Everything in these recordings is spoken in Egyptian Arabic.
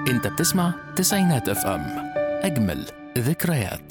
انت بتسمع تسعينات اف ام اجمل ذكريات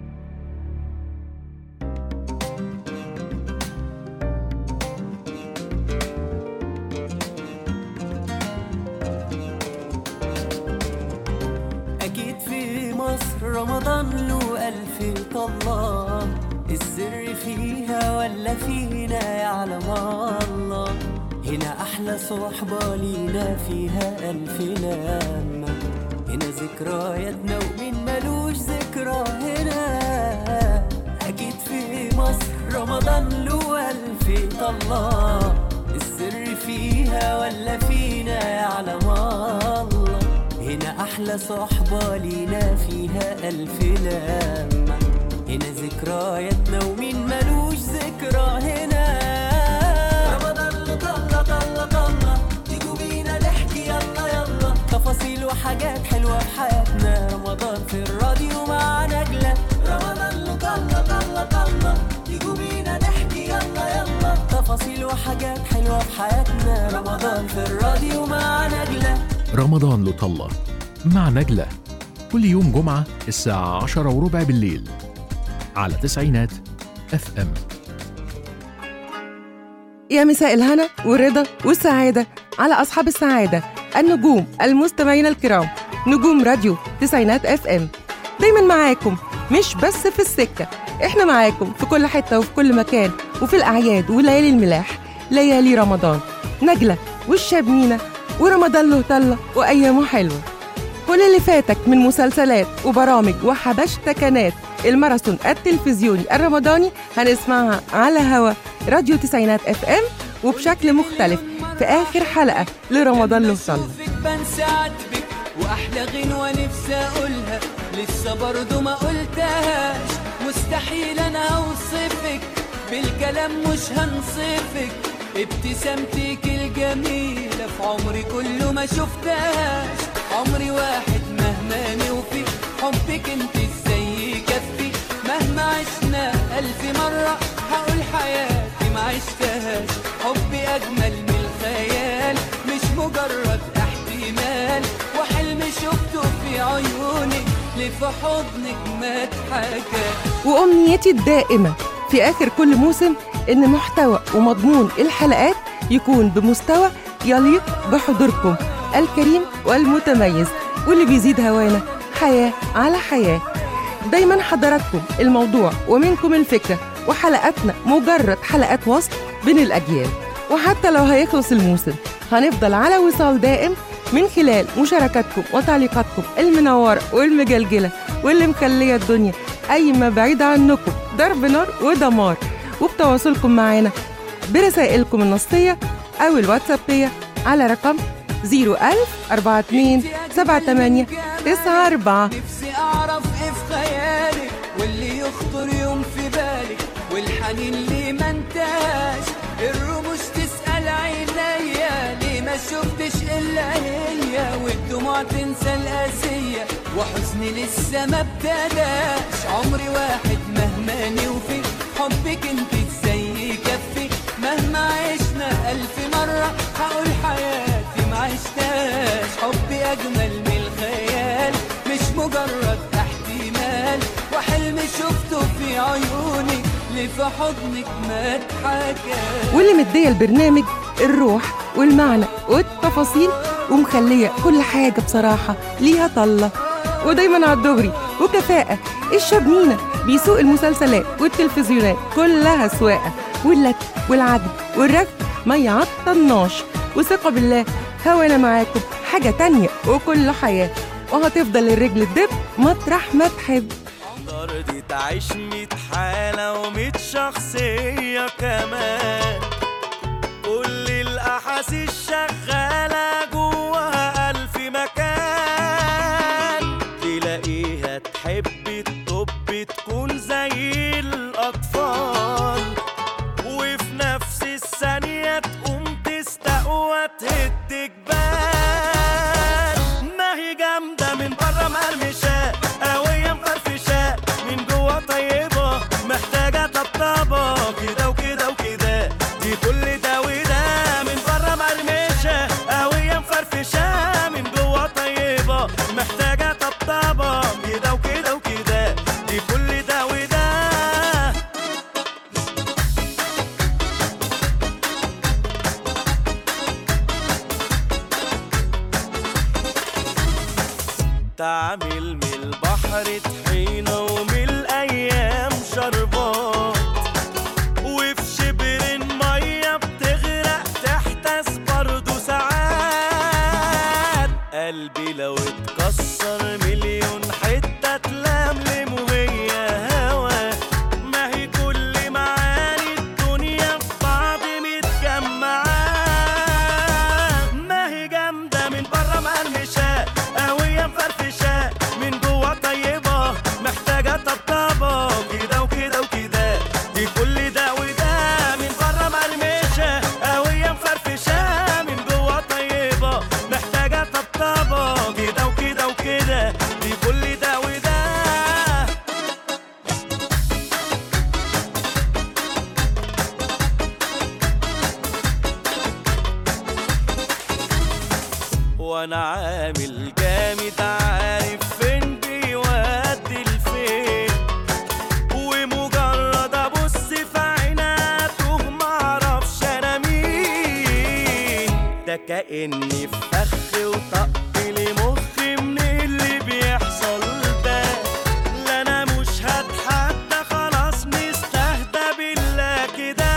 أكيد في مصر رمضان له ألف طلة السر فيها ولا فينا يعلم الله هنا أحلى صحبة لينا فيها ألف لمة هنا ذكرياتنا ومين ملوش ذكرى هنا أكيد في مصر رمضان له ألف طلة السر فيها ولا فينا يعلم الله هنا أحلى صحبة لينا فيها ألف لمة هنا ذكرياتنا ومين ملوش ذكرى هنا رمضان له طلة طلة طلة تيجوا بينا نحكي يلا يلا تفاصيل وحاجات حلوة في حياتنا رمضان في الراديو مع نجلة رمضان له طلة طلة طلة تيجوا بينا نحكي يلا يلا تفاصيل وحاجات حلوة في حياتنا رمضان في الراديو مع نجلة رمضان له طلة مع نجلة كل يوم جمعة الساعة عشرة وربع بالليل على تسعينات اف ام يا مساء الهنا والرضا والسعادة على أصحاب السعادة النجوم المستمعين الكرام نجوم راديو تسعينات اف ام دايما معاكم مش بس في السكة احنا معاكم في كل حتة وفي كل مكان وفي الأعياد وليالي الملاح ليالي رمضان نجلة والشاب مينا ورمضان له طلة وأيامه حلوة كل اللي فاتك من مسلسلات وبرامج وحبشتكنات الماراثون التلفزيوني الرمضاني هنسمعها على هوا راديو تسعينات اف ام وبشكل مختلف في آخر حلقة لرمضان له طلة بشوفك بنسى عاتبك واحلى غنوة نفسي اقولها لسه برضه ما قلتهاش مستحيل انا اوصفك بالكلام مش هنصفك ابتسامتك الجميلة في عمري كله ما شفتهاش عمري واحد مهما نوفي حبك انت ازاي يكفي مهما عشنا ألف مرة هقول حياتي ما عشتهاش حبي أجمل من الخيال مش مجرد احتمال وحلم شفته في عيونك اللي في حضنك ما اتحكى وأمنيتي الدائمة في آخر كل موسم إن محتوى ومضمون الحلقات يكون بمستوى يليق بحضوركم الكريم والمتميز واللي بيزيد هوانا حياة على حياة دايما حضراتكم الموضوع ومنكم الفكرة وحلقاتنا مجرد حلقات وصل بين الأجيال وحتى لو هيخلص الموسم هنفضل على وصال دائم من خلال مشاركاتكم وتعليقاتكم المنورة والمجلجلة واللي مخلية الدنيا قايمة بعيد عنكم ضرب نار ودمار وبتواصلكم معانا برسائلكم النصية أو الواتسابية على رقم 01000 42 78 94 نفسي اعرف ايه في خيالك واللي يخطر يوم في بالك والحنين اللي ما انتهاش الرموش تسأل عينيا ليه ما شفتش الا هي والدموع تنسى القاسية وحزني لسه ما ابتداش عمري واحد مهما نوفي حبك انت ازاي يكفي مهما عشنا ألف مرة هقول حياتي ما عشتهاش حبي أجمل من الخيال مش مجرد احتمال وحلم شفته في عيونك اللي في حضنك ما اتحكى واللي مدية البرنامج الروح والمعنى والتفاصيل ومخلية كل حاجة بصراحة ليها طلة ودايما على الدغري وكفاءة الشاب مينا بيسوق المسلسلات والتلفزيونات كلها سواقة واللت والعدل والركب ما يعطلناش وثقة بالله هوانا معاكم حاجة تانية وكل حياة وهتفضل الرجل تدب مطرح ما تحب النار دي تعيش ميت حالة وميت شخصية كمان كل الأحاسيس شغالة جواها ألف مكان تلاقيها تحب الطب تكون زي الأطفال وفي نفس الثانية تقوم تستقوى تهد جبال ما هي جامدة من بره مرمشة قوية مفرفشة من جوه طيبة محتاجة طبطبة كده وكده وكده دي كل ده وده من بره مرمشة تعمل من البحر طحينة ومن الأيام شربات وفي شبر مية بتغرق تحتس برضه ساعات قلبي لو اتكسر مليون حتة تلملم وهي هوا ما هي كل معاني الدنيا في بعض متجمعة ما هي جامدة من بره مقرمشة قوية مفرفشة من جوه طيبة محتاجة طبطبة كده وكده وكده دي كل ده وده من بره مقرمشة قوية مفرفشة من جوه طيبة محتاجة طبطبة كده وكده وكده دي كل ده وده وانا عامل جامد عارف فين بيودي لفين ومجرد ابص في عينها توه معرفش انا مين ده كاني في فخ وطق لي مخي من اللي بيحصل ده لا انا مش هتحدى خلاص مستهدى بالله كده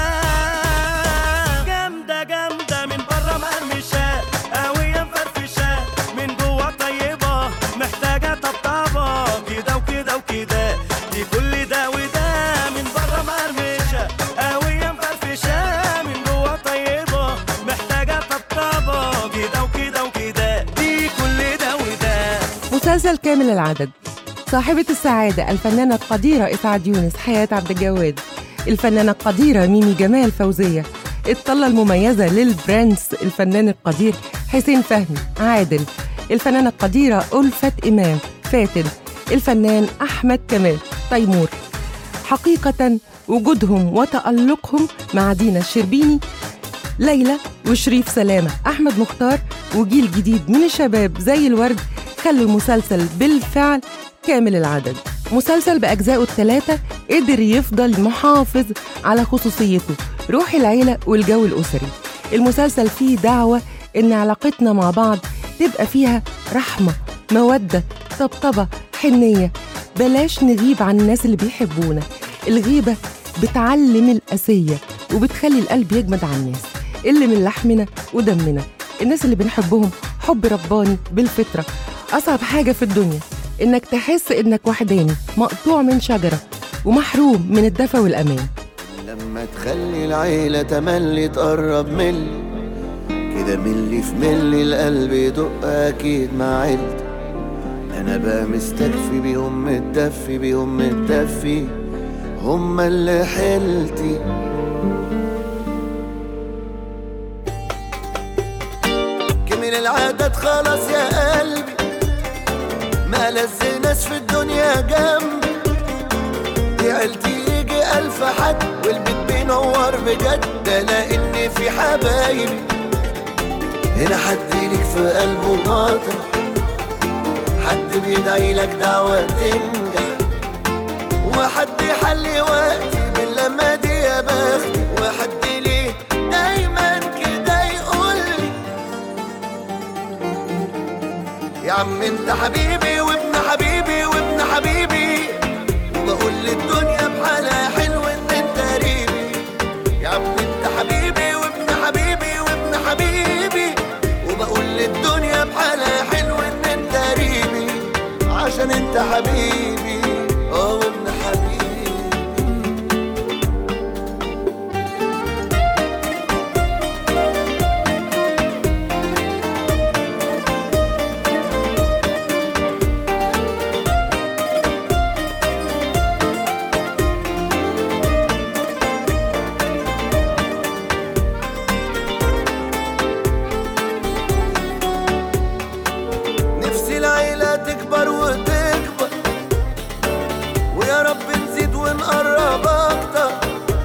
جامدة جامدة من بره مقرمشة قوية مفرفشة من جوه طيبة محتاجة طبطبة كده وكده وكده دي كل ده وده من بره مقرمشة قوية مفرفشة من جوه طيبة محتاجة طبطبة كده وكده وكده دي كل ده وده مسلسل كامل العدد صاحبة السعادة الفنانة القديرة إسعاد يونس حياة عبد الجواد الفنانة القديرة ميمي جمال فوزية الطلة المميزة للبرنس الفنان القدير حسين فهمي عادل الفنانة القديرة ألفت إمام فاتن الفنان أحمد كمال تيمور حقيقة وجودهم وتألقهم مع دينا الشربيني ليلى وشريف سلامة أحمد مختار وجيل جديد من الشباب زي الورد خلوا المسلسل بالفعل كامل العدد مسلسل بأجزائه الثلاثة قدر يفضل محافظ على خصوصيته روح العيلة والجو الأسري المسلسل فيه دعوة إن علاقتنا مع بعض تبقى فيها رحمة مودة طبطبة حنية بلاش نغيب عن الناس اللي بيحبونا الغيبة بتعلم القسية وبتخلي القلب يجمد على الناس اللي من لحمنا ودمنا الناس اللي بنحبهم حب رباني بالفطرة أصعب حاجة في الدنيا إنك تحس إنك وحداني مقطوع من شجرة ومحروم من الدفى والأمان لما تخلي العيلة تملي تقرب ملي كده ملي في ملي القلب يدق أكيد مع عيلتي أنا بقى مستكفي بيهم متدفي بيهم متدفي هما اللي حيلتي كمل العدد خلاص يا قلبي ما لز ناس في الدنيا جنبي دي عيلتي يجي ألف حد والبيت بينور بجد ألاقي إن في حبايبي هنا حد ليك في قلبه مطر حد بيدعي لك دعوة تنجح وحد يحلي وقتي من لما دي يا بختي وحد ليه دايما كده يقول لي يا عم انت حبيبي وابن حبيبي وابن حبيبي وبقول للدنيا بحالها حلو ان انت قريبي يا عم انت حبيبي وابن حبيبي وابن حبيبي وبقول للدنيا بحالها حلو ان انت قريبي عشان انت حبيبي اه وابن حبيبي نفسي العيلة تكبر وتكبر ويا رب نزيد ونقرب أكتر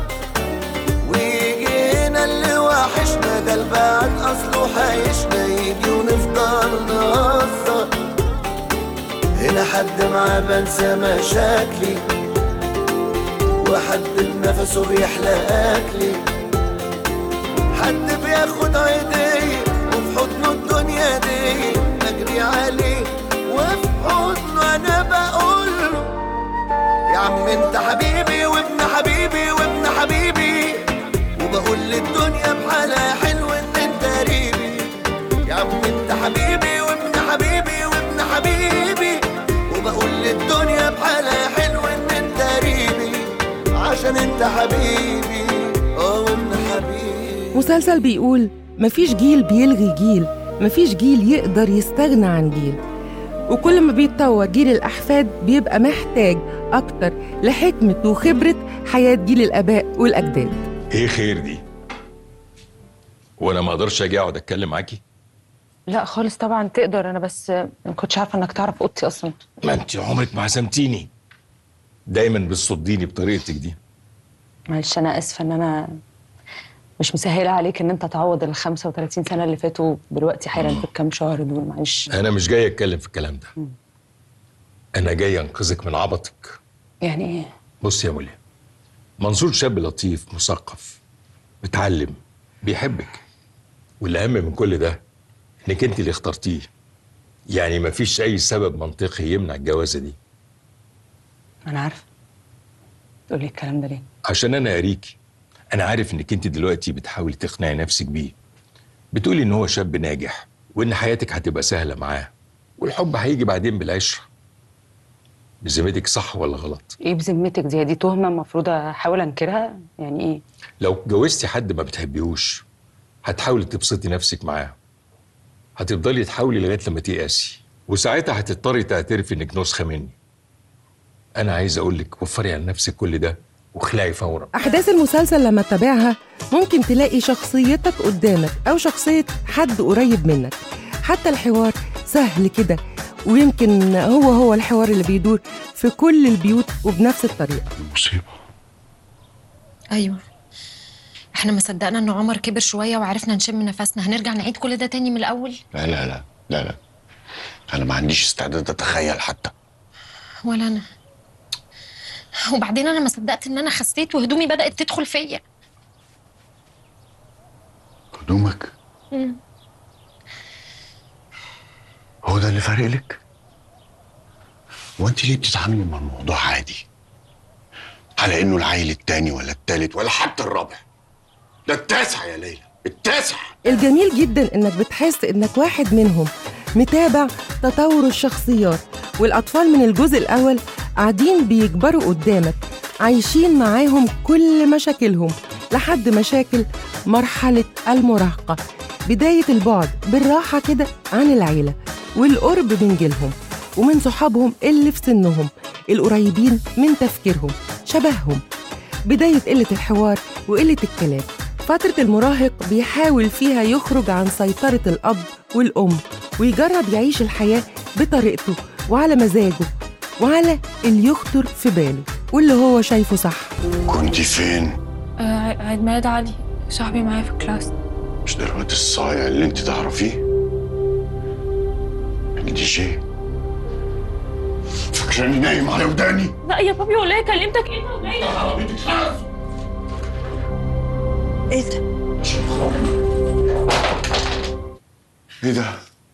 ويجي هنا اللي وحشنا ده البعد أصله حيشنا يجي ونفضل نهزر هنا حد معاه بنسى مشاكلي وحد بنفسه بيحلى أكلي حد بياخد عيدية وفي حضنه الدنيا دي بجري عليه وفي تعالى يا حلو ان انت قريبي عشان انت حبيبي اه وانت حبيبي مسلسل بيقول مفيش جيل بيلغي جيل مفيش جيل يقدر يستغنى عن جيل وكل ما بيتطور جيل الأحفاد بيبقى محتاج أكتر لحكمة وخبرة حياة جيل الآباء والأجداد ايه خير دي وانا ما اقدرش اجي اقعد اتكلم معاكي لا خالص طبعا تقدر انا بس ما كنتش عارفه انك تعرف اوضتي اصلا ما انت عمرك ما عزمتيني دايما بتصديني بطريقتك دي معلش انا اسفه ان انا مش مسهله عليك ان انت تعوض ال 35 سنه اللي فاتوا دلوقتي حالا في الكام شهر دول معلش انا مش جاي اتكلم في الكلام ده انا جاي انقذك من عبطك يعني ايه بص يا مولي منصور شاب لطيف مثقف متعلم بيحبك والاهم من كل ده انك انت اللي اخترتيه يعني مفيش اي سبب منطقي يمنع الجوازه دي انا عارفه تقول لي الكلام ده ليه عشان انا قاريكي انا عارف انك انت دلوقتي بتحاولي تقنعي نفسك بيه بتقولي ان هو شاب ناجح وان حياتك هتبقى سهله معاه والحب هيجي بعدين بالعشره بذمتك صح ولا غلط ايه بذمتك دي دي تهمه المفروض احاول انكرها يعني ايه لو اتجوزتي حد ما بتحبيهوش هتحاولي تبسطي نفسك معاه هتفضلي تحاولي لغايه لما تيأسي وساعتها هتضطري تعترفي انك نسخه مني انا عايز اقول لك وفري على نفسك كل ده واخلعي فورا أحداث المسلسل لما تتابعها ممكن تلاقي شخصيتك قدامك أو شخصية حد قريب منك حتى الحوار سهل كده ويمكن هو هو الحوار اللي بيدور في كل البيوت وبنفس الطريقة مصيبة ايوه احنا ما صدقنا ان عمر كبر شويه وعرفنا نشم نفسنا هنرجع نعيد كل ده تاني من الاول لا لا لا لا لا أنا ما عنديش استعداد أتخيل حتى ولا انا وبعدين انا ما صدقت ان انا خسيت وهدومي بدات تدخل فيا هدومك هو ده اللي فارق لك؟ وانت ليه بتتعاملي مع الموضوع عادي؟ على انه العيل التاني ولا التالت ولا حتى الرابع ده التاسع يا ليلى التاسع الجميل جدا انك بتحس انك واحد منهم متابع تطور الشخصيات والاطفال من الجزء الاول قاعدين بيكبروا قدامك عايشين معاهم كل مشاكلهم لحد مشاكل مرحلة المراهقة بداية البعد بالراحة كده عن العيلة والقرب من جيلهم ومن صحابهم اللي في سنهم القريبين من تفكيرهم شبههم بداية قلة الحوار وقلة الكلام فترة المراهق بيحاول فيها يخرج عن سيطرة الأب والأم ويجرب يعيش الحياة بطريقته وعلى مزاجه وعلى اللي يخطر في باله واللي هو شايفه صح كنت فين؟ آه، عيد ميلاد علي صاحبي معايا في الكلاس مش ده الواد الصايع اللي انت تعرفيه؟ الدي جي فاكراني نايم على وداني؟ لا يا بابي والله كلمتك ايه ايه ده ايه ده؟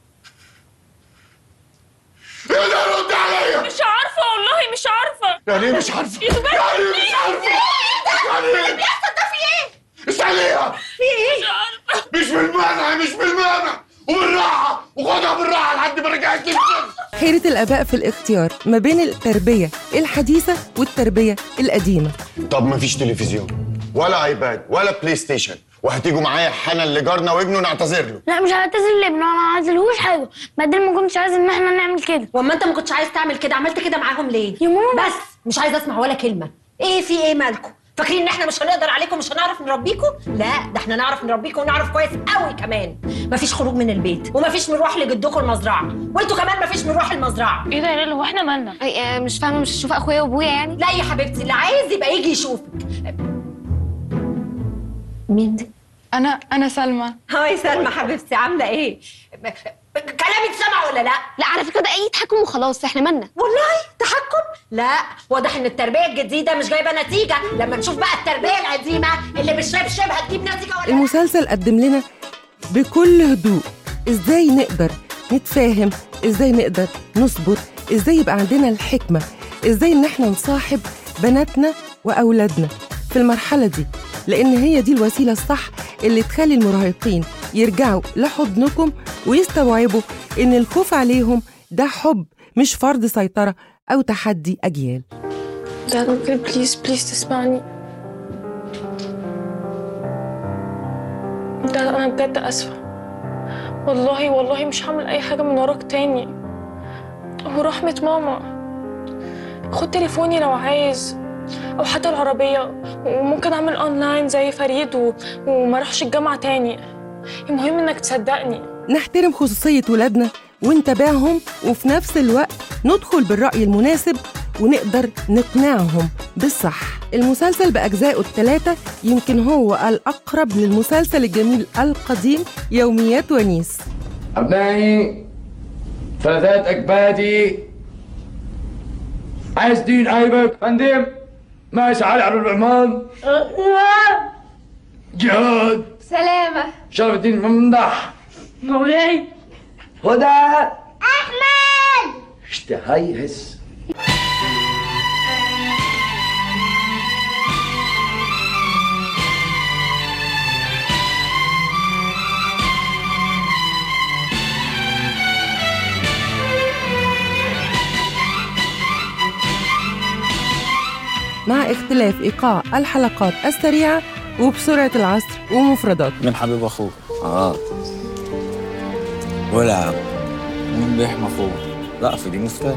ايه ده رد عليا؟ مش عارفه والله مش عارفه يعني ايه مش عارفه؟ يعني ايه مش عارفه؟ يعني ايه؟ بيحصل ده في ايه؟ اسأليها في ايه؟ مش بالمعنى مش بالمعنى وبالراحة وخدها بالراحة لحد ما رجعت لي حيرة الآباء في الاختيار ما بين التربية الحديثة والتربية القديمة طب مفيش تلفزيون ولا ايباد ولا بلاي ستيشن وهتيجوا معايا حنان لجارنا وابنه نعتذر له لا مش هعتذر لابنه انا ما عايزلهوش حاجه بعدين ما كنتش عايز ان احنا نعمل كده واما انت ما كنتش عايز تعمل كده عملت كده معاهم ليه يا ماما بس مش عايزه اسمع ولا كلمه ايه في ايه مالكم فاكرين ان احنا مش هنقدر عليكم مش هنعرف نربيكم لا ده احنا نعرف نربيكم ونعرف كويس قوي كمان مفيش خروج من البيت ومفيش مروح لجدكم المزرعه وانتوا كمان مفيش مروح المزرعه ايه ده يا ليلى هو احنا مالنا أي- آه، مش فاهمه مش هشوف اخويا وابويا يعني لا يا حبيبتي اللي عايز يبقى يجي يشوفك مين دي انا انا سلمى هاي سلمى حبيبتي عامله ايه ب- ب- كلامي اتسمع ولا لا لا على فكره ده اي تحكم وخلاص احنا مالنا والله تحكم لا واضح ان التربيه الجديده مش جايبه نتيجه لما نشوف بقى التربيه القديمه اللي بالشبشب هتجيب نتيجه ولا لا المسلسل قدم لنا بكل هدوء ازاي نقدر نتفاهم ازاي نقدر نصبر ازاي يبقى عندنا الحكمة ازاي ان احنا نصاحب بناتنا واولادنا في المرحلة دي لان هي دي الوسيلة الصح اللي تخلي المراهقين يرجعوا لحضنكم ويستوعبوا ان الخوف عليهم ده حب مش فرض سيطرة أو تحدي أجيال ده ممكن بليز بليز تسمعني ده انا بجد اسفه والله والله مش هعمل اي حاجه من وراك تاني ورحمه ماما خد تليفوني لو عايز او حتى العربيه وممكن اعمل اونلاين زي فريد و... وما اروحش الجامعه تاني المهم انك تصدقني نحترم خصوصية ولادنا ونتابعهم وفي نفس الوقت ندخل بالرأي المناسب ونقدر نقنعهم بالصح المسلسل بأجزائه الثلاثة يمكن هو الأقرب للمسلسل الجميل القديم يوميات ونيس أبنائي ثلاثات أكبادي عايز دين عيبك فندم ماشي علي على الرحمن جهاد سلامة شرف الدين ممدح مولاي هدى أحمد اشتهي هس مع اختلاف إيقاع الحلقات السريعة وبسرعة العصر ومفرداته من حبيب اخوك اه ولا من بيحمى اخوك لا في دي مستاهل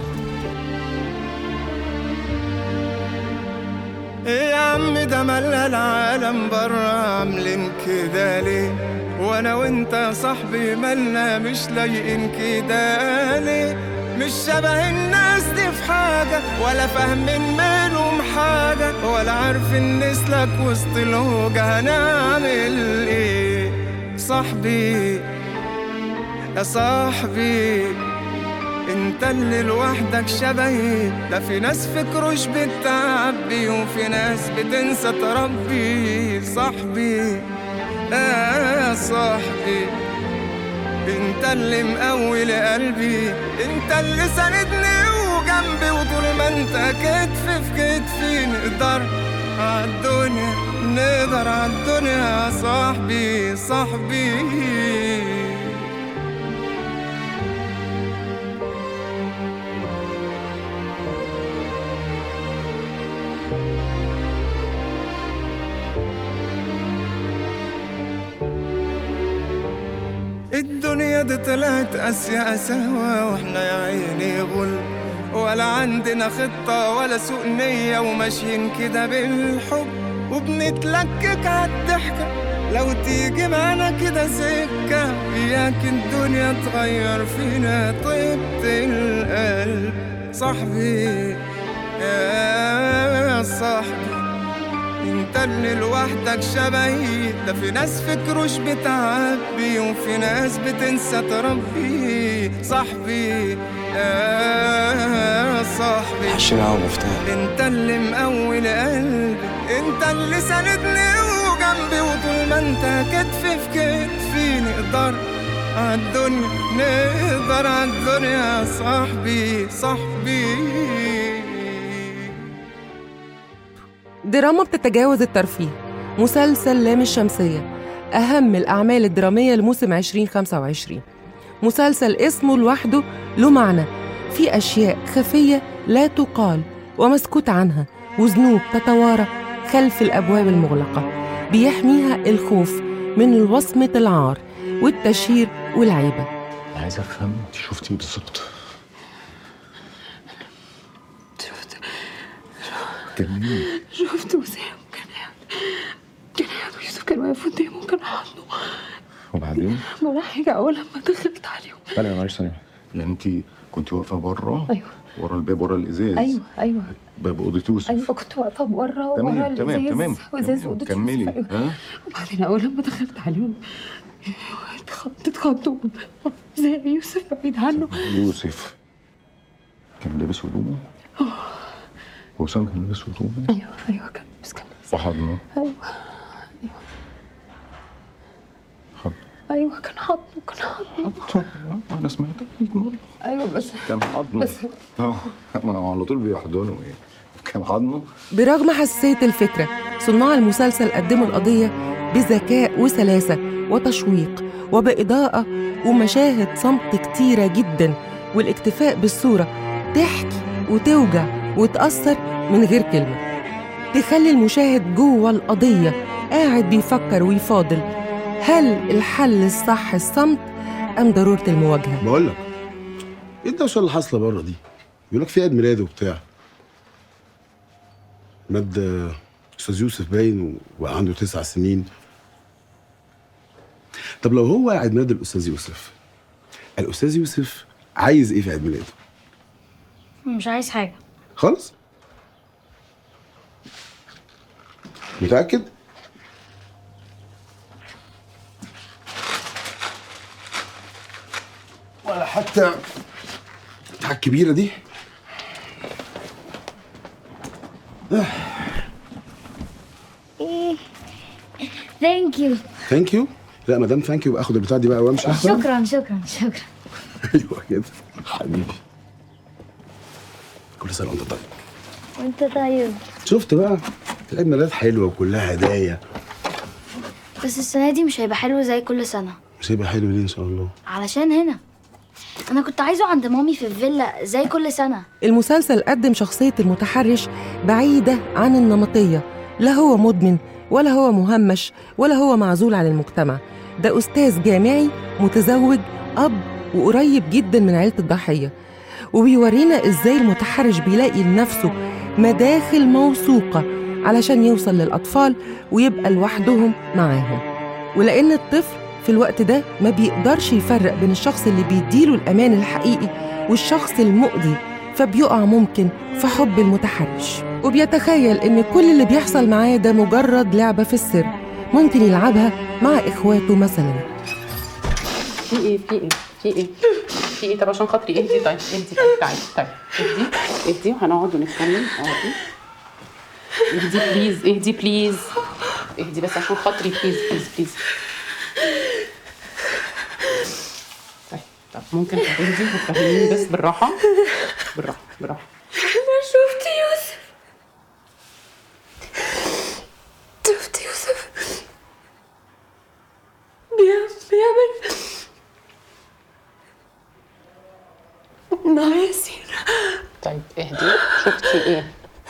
ايه يا عم ده ملا العالم برا عاملين كده ليه وانا وانت يا صاحبي مالنا مش لايقين كده ليه مش شبه الناس دي في حاجة ولا فاهمين منهم حاجة ولا عارفين نسلك وسط الهوجة هنعمل ايه صاحبي يا صاحبي انت اللي لوحدك شبهي ده في ناس فكروش بتعبي وفي ناس بتنسى تربي صاحبي يا صاحبي انت اللي مقوي قلبي انت اللي ساندني وجنبي وطول ما انت كتف في كتفي نقدر عالدنيا نقدر عالدنيا يا صاحبي صاحبي الدنيا دي طلعت قاسية قساوة واحنا يا عيني غل ولا عندنا خطة ولا سوء نية وماشيين كده بالحب وبنتلكك عالضحكة لو تيجي معانا كده سكة إياك الدنيا تغير فينا طيبة القلب صاحبي يا صاحبي انت اللي لوحدك شبهي ده في ناس فكروش بتعبي وفي ناس بتنسى تربي صاحبي يا صاحبي حشي معاه مفتاح انت اللي مقوي قلبي انت اللي ساندني وجنبي وطول ما انت كتف في كتفي نقدر عالدنيا نقدر عالدنيا يا صاحبي صاحبي دراما بتتجاوز الترفيه مسلسل لام الشمسية أهم الأعمال الدرامية لموسم 2025 مسلسل اسمه لوحده له معنى في أشياء خفية لا تقال ومسكوت عنها وذنوب تتوارى خلف الأبواب المغلقة بيحميها الخوف من الوصمة العار والتشهير والعيبة انا عايز افهم انت شفتي ايه بالظبط شفت كلميني شفت وسام كان قاعد كان قاعد ويوسف كان واقف قدامه وكان حاضنه وبعدين ما انا حاجه اول لما دخلت عليهم لا لا معلش ثانيه يعني انت كنت واقفه بره ايوه ورا الباب ورا الازاز ايوه ايوه باب اوضه يوسف ايوه كنت واقفه بره ورا تمام تمام الازاز تمام وازاز تمام. اوضه كملي يوسف، أيوة. ها وبعدين اول لما دخلت عليهم اتخضت اتخضوا زي يوسف بعيد عنه يوسف كان لابس هدومه وسام كان لابس هدومه ايوه ايوه كان بس كان وحضنه ايوه ايوه كان حاضنه كان حاضنه انا سمعتك 100 مره ايوه بس كان حضنه بس اه ما هو على طول بيحضنه ايه كان حضنه برغم حساسية الفكرة صناع المسلسل قدموا القضية بذكاء وسلاسة وتشويق وبإضاءة ومشاهد صمت كتيرة جدا والاكتفاء بالصورة تحكي وتوجع وتأثر من غير كلمة تخلي المشاهد جوه القضية قاعد بيفكر ويفاضل هل الحل الصح الصمت أم ضرورة المواجهة؟ بقول لك ايه الدوشه اللي حاصله بره دي؟ بيقول لك في عيد ميلاد وبتاع ماد آه، استاذ يوسف باين وعنده تسع سنين طب لو هو عيد ميلاد الاستاذ يوسف الاستاذ يوسف عايز ايه في عيد ميلاده؟ مش عايز حاجة خالص؟ متأكد؟ ولا حتى بتاع الكبيرة دي ثانك يو ثانك يو لا ما دام ثانك يو يبقى اخد البتاع دي بقى وامشي احسن شكرا شكرا شكرا ايوه كده حبيبي كل سنه وانت طيب وانت طيب شفت بقى عيد ميلاد حلوه وكلها هدايا بس السنة دي مش هيبقى حلو زي كل سنة مش هيبقى حلو ليه ان شاء الله علشان هنا أنا كنت عايزه عند مامي في الفيلا زي كل سنة المسلسل قدم شخصية المتحرش بعيدة عن النمطية لا هو مدمن ولا هو مهمش ولا هو معزول عن المجتمع ده أستاذ جامعي متزوج أب وقريب جدا من عيلة الضحية وبيورينا إزاي المتحرش بيلاقي لنفسه مداخل موثوقة علشان يوصل للأطفال ويبقى لوحدهم معاهم ولأن الطفل في الوقت ده ما بيقدرش يفرق بين الشخص اللي بيديله الأمان الحقيقي والشخص المؤذي فبيقع ممكن في حب المتحرش وبيتخيل إن كل اللي بيحصل معاه ده مجرد لعبة في السر ممكن يلعبها مع إخواته مثلا في ايه في ايه في ايه في ايه طب عشان خاطري اهدي طيب اهدي طيب تعالي طيب اهدي اهدي وهنقعد ونتكلم اهدي اهدي بليز اهدي بليز اهدي بس عشان خاطري بليز بليز بليز طيب طب ممكن تهدي وتفهميني بس بالراحة بالراحة بالراحة أنا شفت يوسف شفت يوسف بيعمل بيعمل مع ياسين طيب اهدي شفتي ايه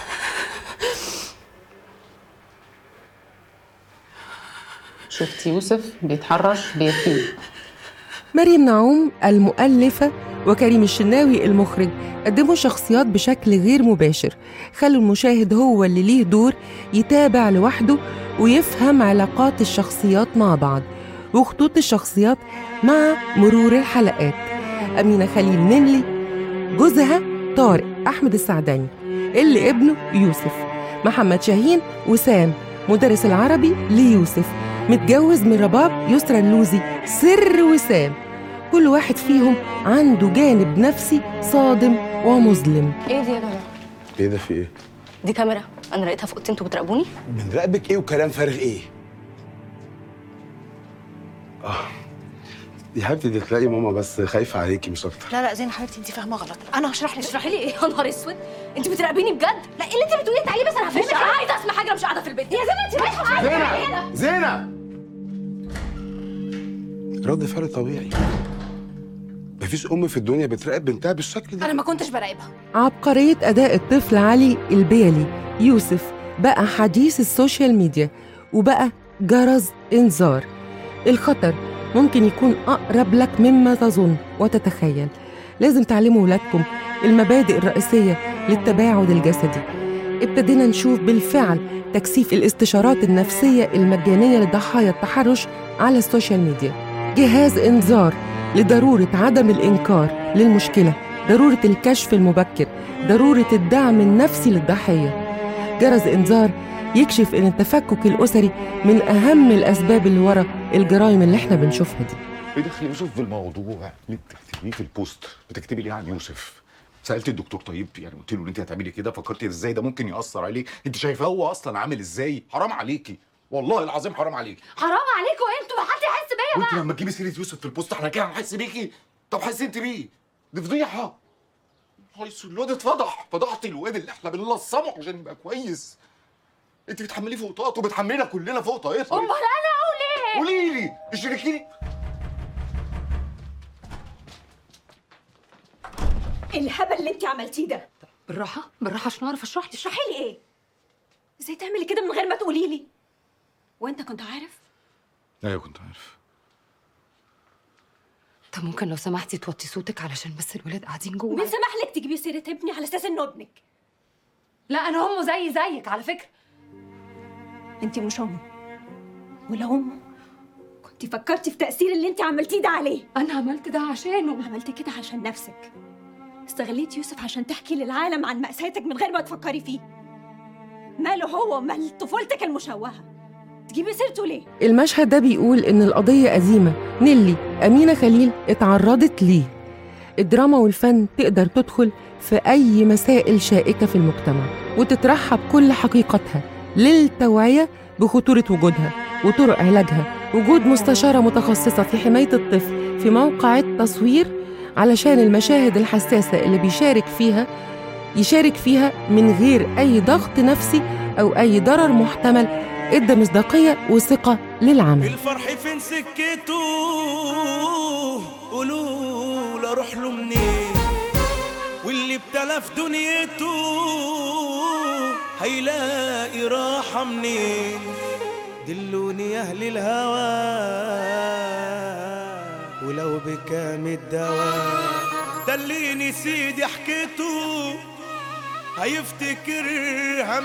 شفتي يوسف بيتحرش بيتيم مريم نعوم المؤلفة وكريم الشناوي المخرج قدموا الشخصيات بشكل غير مباشر خلوا المشاهد هو اللي ليه دور يتابع لوحده ويفهم علاقات الشخصيات مع بعض وخطوط الشخصيات مع مرور الحلقات أمينة خليل نملي جوزها طارق أحمد السعداني اللي ابنه يوسف محمد شاهين وسام مدرس العربي ليوسف متجوز من رباب يسرى اللوزي سر وسام كل واحد فيهم عنده جانب نفسي صادم ومظلم ايه دي يا جماعه ايه ده في ايه؟ دي كاميرا انا لقيتها في اوضتي انتوا بتراقبوني بنراقبك ايه وكلام فارغ ايه؟ اه يا حبيبتي دي تلاقي ماما بس خايفه عليكي مش اكتر لا لا زين حبيبتي انت فاهمه غلط انا هشرح لك تشرحي لي ايه يا نهار اسود انت بتراقبيني بجد لا ايه اللي انت بتقوليه تعالي بس انا هفهمك مش عايزه اسمع حاجه مش قاعده في البيت يا زينه انت رايحه زينة زينة رد فعل طبيعي مفيش ام في الدنيا بتراقب بنتها بالشكل ده انا ما كنتش براقبها عبقرية أداء الطفل علي البيلي يوسف بقى حديث السوشيال ميديا وبقى جرس إنذار الخطر ممكن يكون أقرب لك مما تظن وتتخيل لازم تعلموا ولادكم المبادئ الرئيسية للتباعد الجسدي ابتدينا نشوف بالفعل تكثيف الاستشارات النفسية المجانية لضحايا التحرش على السوشيال ميديا جهاز إنذار لضرورة عدم الإنكار للمشكلة ضرورة الكشف المبكر ضرورة الدعم النفسي للضحية جرس إنذار يكشف إن التفكك الأسري من أهم الأسباب اللي ورا الجرائم اللي إحنا بنشوفها دي ايه دخل يوسف في الموضوع اللي بتكتبيه في البوست بتكتبي ليه عن يوسف سالت الدكتور طيب يعني قلت له ان انت هتعملي كده فكرتي ازاي ده ممكن ياثر عليه انت شايفاه هو اصلا عامل ازاي حرام عليكي والله العظيم حرام عليكي حرام عليكم انتوا ما حد يحس بيا وانت بقى لما تجيبي سيره يوسف في البوست احنا كده هنحس بيكي طب حسي انت بيه دي فضيحه هايص الواد اتفضح فضحتي الواد اللي احنا بنلصمه عشان يبقى كويس انت بتحمليه فوق طاقته وبتحملينا كلنا فوق طاقتنا امال انا اقول ايه قولي لي اشركيني الهبل اللي انت عملتيه ده بالراحه بالراحه عشان اعرف اشرح لي اشرحي لي ايه ازاي تعملي كده من غير ما تقولي لي وانت كنت عارف ايوه كنت عارف طب ممكن لو سمحتي توطي صوتك علشان بس الولاد قاعدين جوه مين سمح لك تجيبي سيره ابني على اساس انه ابنك لا انا امه زي زيك على فكره انت مش امه ولو امه كنت فكرتي في تاثير اللي انت عملتيه ده عليه انا عملت ده عشانه عملتي كده عشان نفسك استغليت يوسف عشان تحكي للعالم عن مأساتك من غير ما تفكري فيه ماله هو ومال طفولتك المشوهه تجيبي سيرته ليه المشهد ده بيقول إن القضية قديمة نيلي أمينة خليل اتعرضت ليه الدراما والفن تقدر تدخل في أي مسائل شائكة في المجتمع وتطرحها بكل حقيقتها للتوعية بخطورة وجودها وطرق علاجها وجود مستشارة متخصصة في حماية الطفل في موقع التصوير علشان المشاهد الحساسة اللي بيشارك فيها يشارك فيها من غير أي ضغط نفسي أو أي ضرر محتمل ادى مصداقية وثقة للعمل الفرح فين سكته قولوا له اروح له منين واللي ابتلى في دنيته هيلاقي راحة منين دلوني يا اهل الهوى ولو بكام الدواء دليني سيدي حكيته هيفتكرها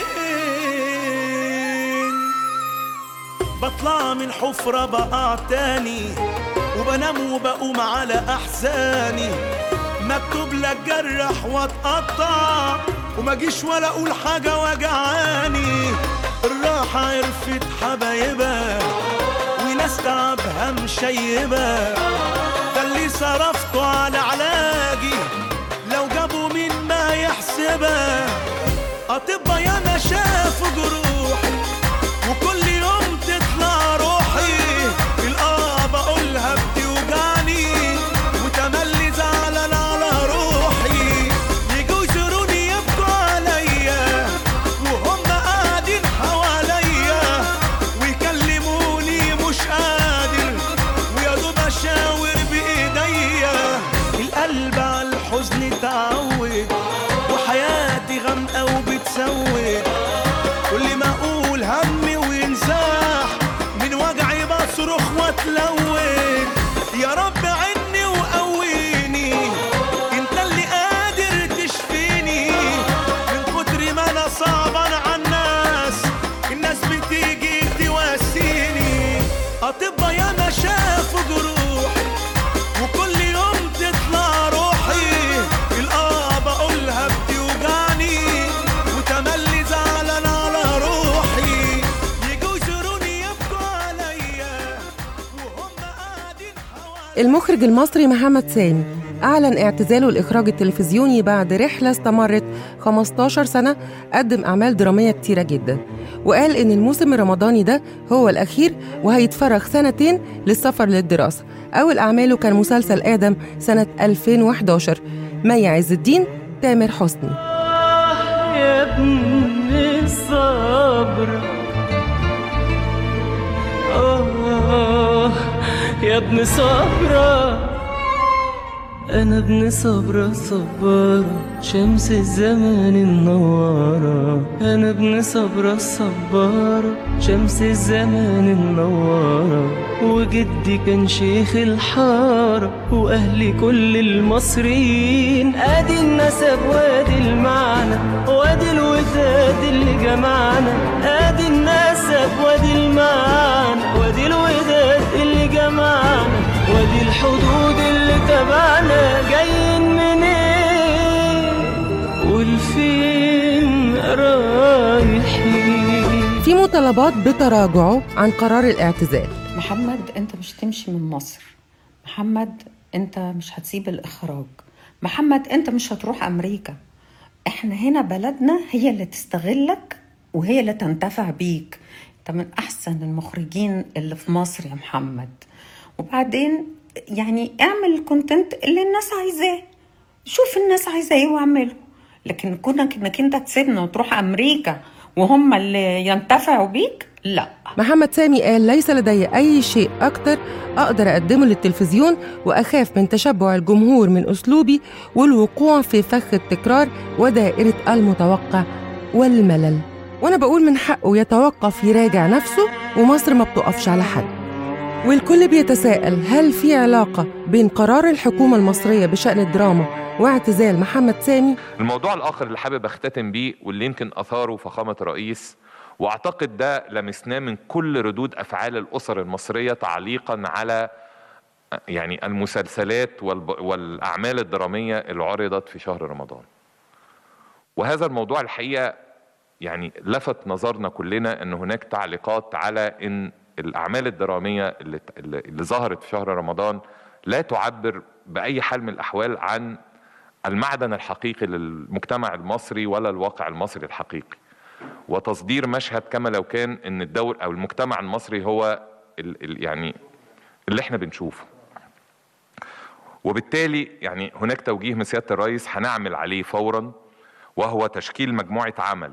منين بطلع من حفرة بقع تاني وبنام وبقوم على أحزاني مكتوب لك جرح واتقطع وما جيش ولا اقول حاجة وجعاني الراحة عرفت حبايبها وناس تعبها مشيبة ده اللي صرفته على علاجي لو جابوا مين ما يحسبها أطباء ياما شافوا جروحي وكل يوم تطلع روحي الآه بقولها بتوجعني وتملي زعلان على روحي يجوا يزوروني يبكوا عليا وهم قاعدين حواليا ويكلموني مش قادر ويا دوب اشاور بايديا القلب على الحزن اتعود وحياتي غامقه وبتسود كل ما اقول همي وينزاح من وجعي بصرخ واتلون يا رب عني وقويني انت اللي قادر تشفيني من كتر ما انا صعبان على الناس الناس بتيجي تواسيني اطباء ياما شافوا جروحي وكل يوم تطلع روحي الاه بقولها بتوجعني وتملي زعلان على روحي يجوا يزوروني يبكوا عليا المخرج المصري محمد سامي أعلن اعتزاله الإخراج التلفزيوني بعد رحلة استمرت 15 سنة قدم أعمال درامية كتيرة جدا وقال إن الموسم الرمضاني ده هو الأخير وهيتفرغ سنتين للسفر للدراسة أول أعماله كان مسلسل آدم سنة 2011 مي عز الدين تامر حسني يا ابن الصبر آه يا ابن صبرة أنا ابن صبرة صبارة شمس الزمان النوارة أنا ابن صبرة الصبارة شمس الزمان النوارة وجدي كان شيخ الحارة وأهلي كل المصريين أدي النسب وادي المعنى وادي الوداد اللي جمعنا أدي النسب وادي المعنى وادي الوداد اللي جمعنا وادي الحدود اللي تبعنا جايين منين والفين رايحين في مطالبات بتراجعه عن قرار الاعتزال محمد انت مش تمشي من مصر محمد انت مش هتسيب الاخراج محمد انت مش هتروح امريكا احنا هنا بلدنا هي اللي تستغلك وهي اللي تنتفع بيك انت من احسن المخرجين اللي في مصر يا محمد وبعدين يعني اعمل الكونتنت اللي الناس عايزاه شوف الناس عايزاه ايه واعمله لكن كونك انك انت تسيبنا وتروح امريكا وهم اللي ينتفعوا بيك لا محمد سامي قال ليس لدي أي شيء أكتر أقدر أقدمه للتلفزيون وأخاف من تشبع الجمهور من أسلوبي والوقوع في فخ التكرار ودائرة المتوقع والملل وأنا بقول من حقه يتوقف يراجع نفسه ومصر ما بتقفش على حد والكل بيتساءل هل في علاقة بين قرار الحكومة المصرية بشأن الدراما واعتزال محمد سامي الموضوع الآخر اللي حابب أختتم بيه واللي يمكن أثاره فخامة الرئيس وأعتقد ده لمسناه من كل ردود أفعال الأسر المصرية تعليقا على يعني المسلسلات والب- والأعمال الدرامية اللي عرضت في شهر رمضان وهذا الموضوع الحقيقة يعني لفت نظرنا كلنا أن هناك تعليقات على أن الأعمال الدرامية اللي, اللي اللي ظهرت في شهر رمضان لا تعبر بأي حال من الأحوال عن المعدن الحقيقي للمجتمع المصري ولا الواقع المصري الحقيقي وتصدير مشهد كما لو كان ان الدول او المجتمع المصري هو ال ال يعني اللي احنا بنشوفه وبالتالي يعني هناك توجيه من سياده الرئيس هنعمل عليه فورا وهو تشكيل مجموعه عمل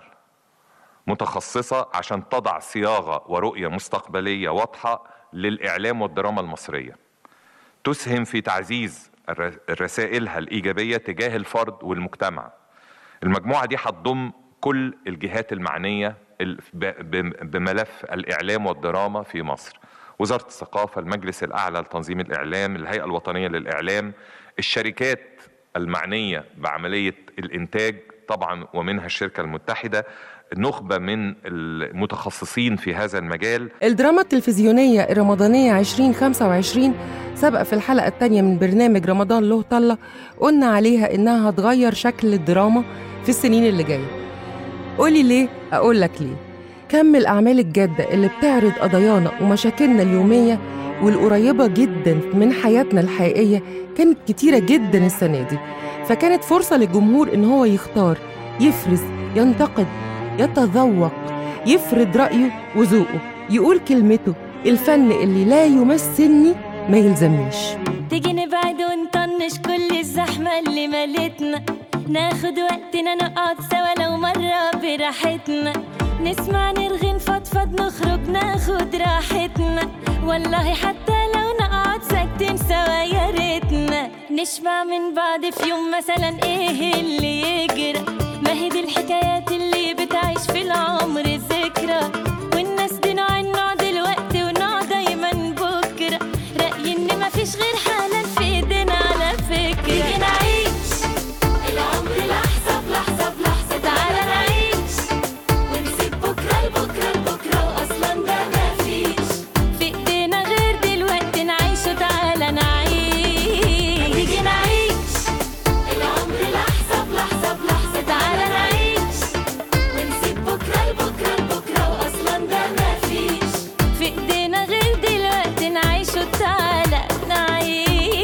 متخصصه عشان تضع صياغه ورؤيه مستقبليه واضحه للاعلام والدراما المصريه تسهم في تعزيز الر- رسائلها الايجابيه تجاه الفرد والمجتمع المجموعه دي هتضم كل الجهات المعنيه ال- ب- ب- بملف الاعلام والدراما في مصر وزاره الثقافه المجلس الاعلى لتنظيم الاعلام الهيئه الوطنيه للاعلام الشركات المعنيه بعمليه الانتاج طبعا ومنها الشركه المتحده نخبه من المتخصصين في هذا المجال الدراما التلفزيونية الرمضانية 2025 سبق في الحلقة التانية من برنامج رمضان له طلة قلنا عليها إنها هتغير شكل الدراما في السنين اللي جاية قولي ليه أقول لك ليه كم الأعمال الجادة اللي بتعرض قضايانا ومشاكلنا اليومية والقريبة جدا من حياتنا الحقيقية كانت كتيرة جدا السنة دي فكانت فرصة للجمهور إن هو يختار يفرز ينتقد يتذوق يفرض رأيه وذوقه يقول كلمته الفن اللي لا يمثلني ما يلزمنيش تيجي نبعد ونطنش كل الزحمة اللي ملتنا ناخد وقتنا نقعد سوا لو مرة براحتنا نسمع نرغي نفضفض نخرج ناخد راحتنا والله حتى لو نقعد ساكتين سوا يا ريتنا نشبع من بعض في يوم مثلا ايه اللي يجرى ما هي دي الحكايات اللي بتعيش في العمر ذكرى والناس دي نوع النوع دلوقتي ونوع دايما بكرة رأيي ان مفيش غير حنان في ايدينا على فكرة تيجي نعيش العمر لحظة بلحظة بلحظة تعالى نعيش ونسيب بكرة لبكرة لبكرة وأصلا ده مفيش في ايدينا غير دلوقتي نعيشه تعالى نعيش تيجي نعيش العمر لحظة بلحظة بلحظة تعالى نعيش ونسيب بكرة لبكرة لبكرة وأصلا ده مفيش في ايدينا غير دلوقتي نعيشه تعالى نعيش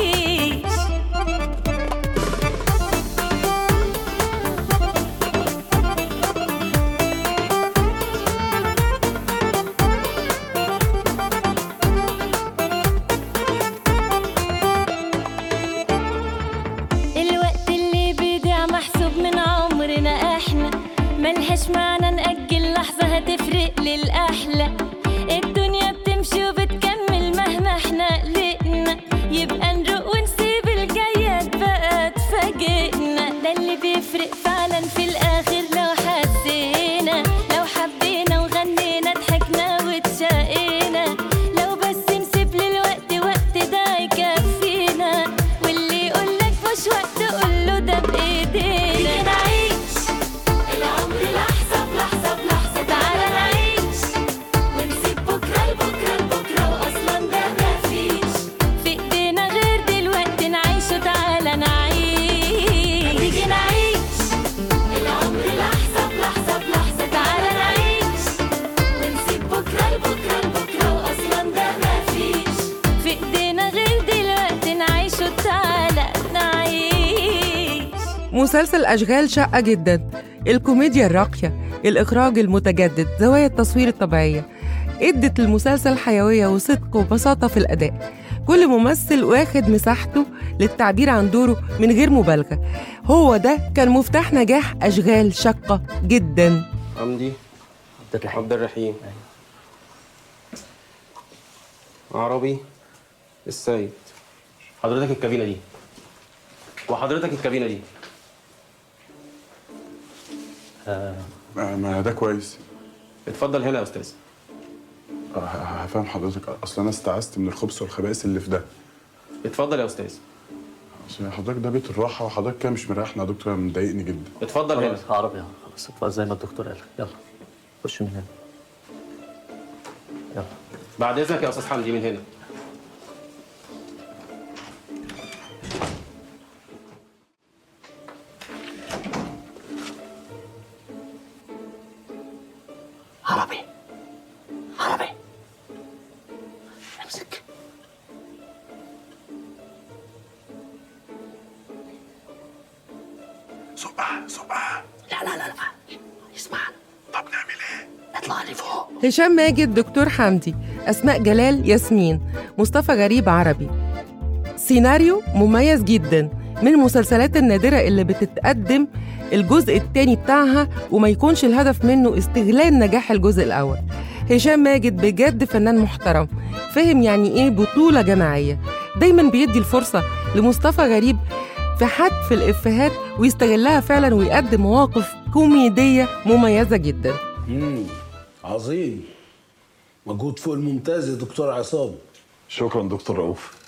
الوقت اللي بيضيع محسوب من عمرنا احنا ملهاش معنى نأجل لحظة هتفرق للأحلى الدنيا بتمشي وبتكمل مهما احنا قلقنا يبقى نروق ونسيب الجايات بقى تفاجئنا ده اللي بيفرق فعلا في الآخر لو حسينا لو حبينا وغنينا ضحكنا واتشقينا لو بس نسيب للوقت وقت ده يكفينا واللي يقولك مش وقت قوله ده بإيدينا نعيش العمر لحظة بلحظة بلحظة تعالى نعيش ونسيب بكرة لبكرة لبكرة وأصلا ده مفيش في إيدينا غير دلوقتي نعيشه تعالى نعيش تيجي نعيش العمر لحظة بلحظة بلحظة تعالى نعيش ونسيب بكرة لبكرة لبكرة وأصلا ده مفيش في إيدينا غير دلوقتي نعيشه تعالى نعيش مسلسل أشغال شقة جدا الكوميديا الراقية الإخراج المتجدد زوايا التصوير الطبيعية ادت للمسلسل حيوية وصدق وبساطة في الأداء كل ممثل واخد مساحته للتعبير عن دوره من غير مبالغة هو ده كان مفتاح نجاح أشغال شقة جدا حمدي عبد الرحيم عبد الرحيم عربي السيد حضرتك الكابينه دي وحضرتك الكابينه دي آه. ما ده كويس اتفضل هنا يا استاذ آه، هفهم حضرتك اصل انا استعذت من الخبث والخبائث اللي في ده اتفضل يا استاذ عشان حضرتك ده بيت الراحه وحضرتك كده مش مريحني يا دكتور انا مضايقني جدا اتفضل هنا خلاص عربي خلاص اتفضل زي ما الدكتور قال يلا خش من هنا يلا بعد اذنك يا استاذ حمدي من هنا عربي عربي امسك سقع سقع لا لا لا لا اسمع طب نعمل ايه؟ اطلع لي فوق هشام ماجد دكتور حمدي أسماء جلال ياسمين مصطفى غريب عربي سيناريو مميز جدا من المسلسلات النادرة اللي بتتقدم الجزء التاني بتاعها وما يكونش الهدف منه استغلال نجاح الجزء الأول هشام ماجد بجد فنان محترم فهم يعني إيه بطولة جماعية دايما بيدي الفرصة لمصطفى غريب في حتف الإفيهات ويستغلها فعلا ويقدم مواقف كوميدية مميزة جدا امم عظيم مجهود فوق الممتاز يا دكتور عصام شكرا دكتور رؤوف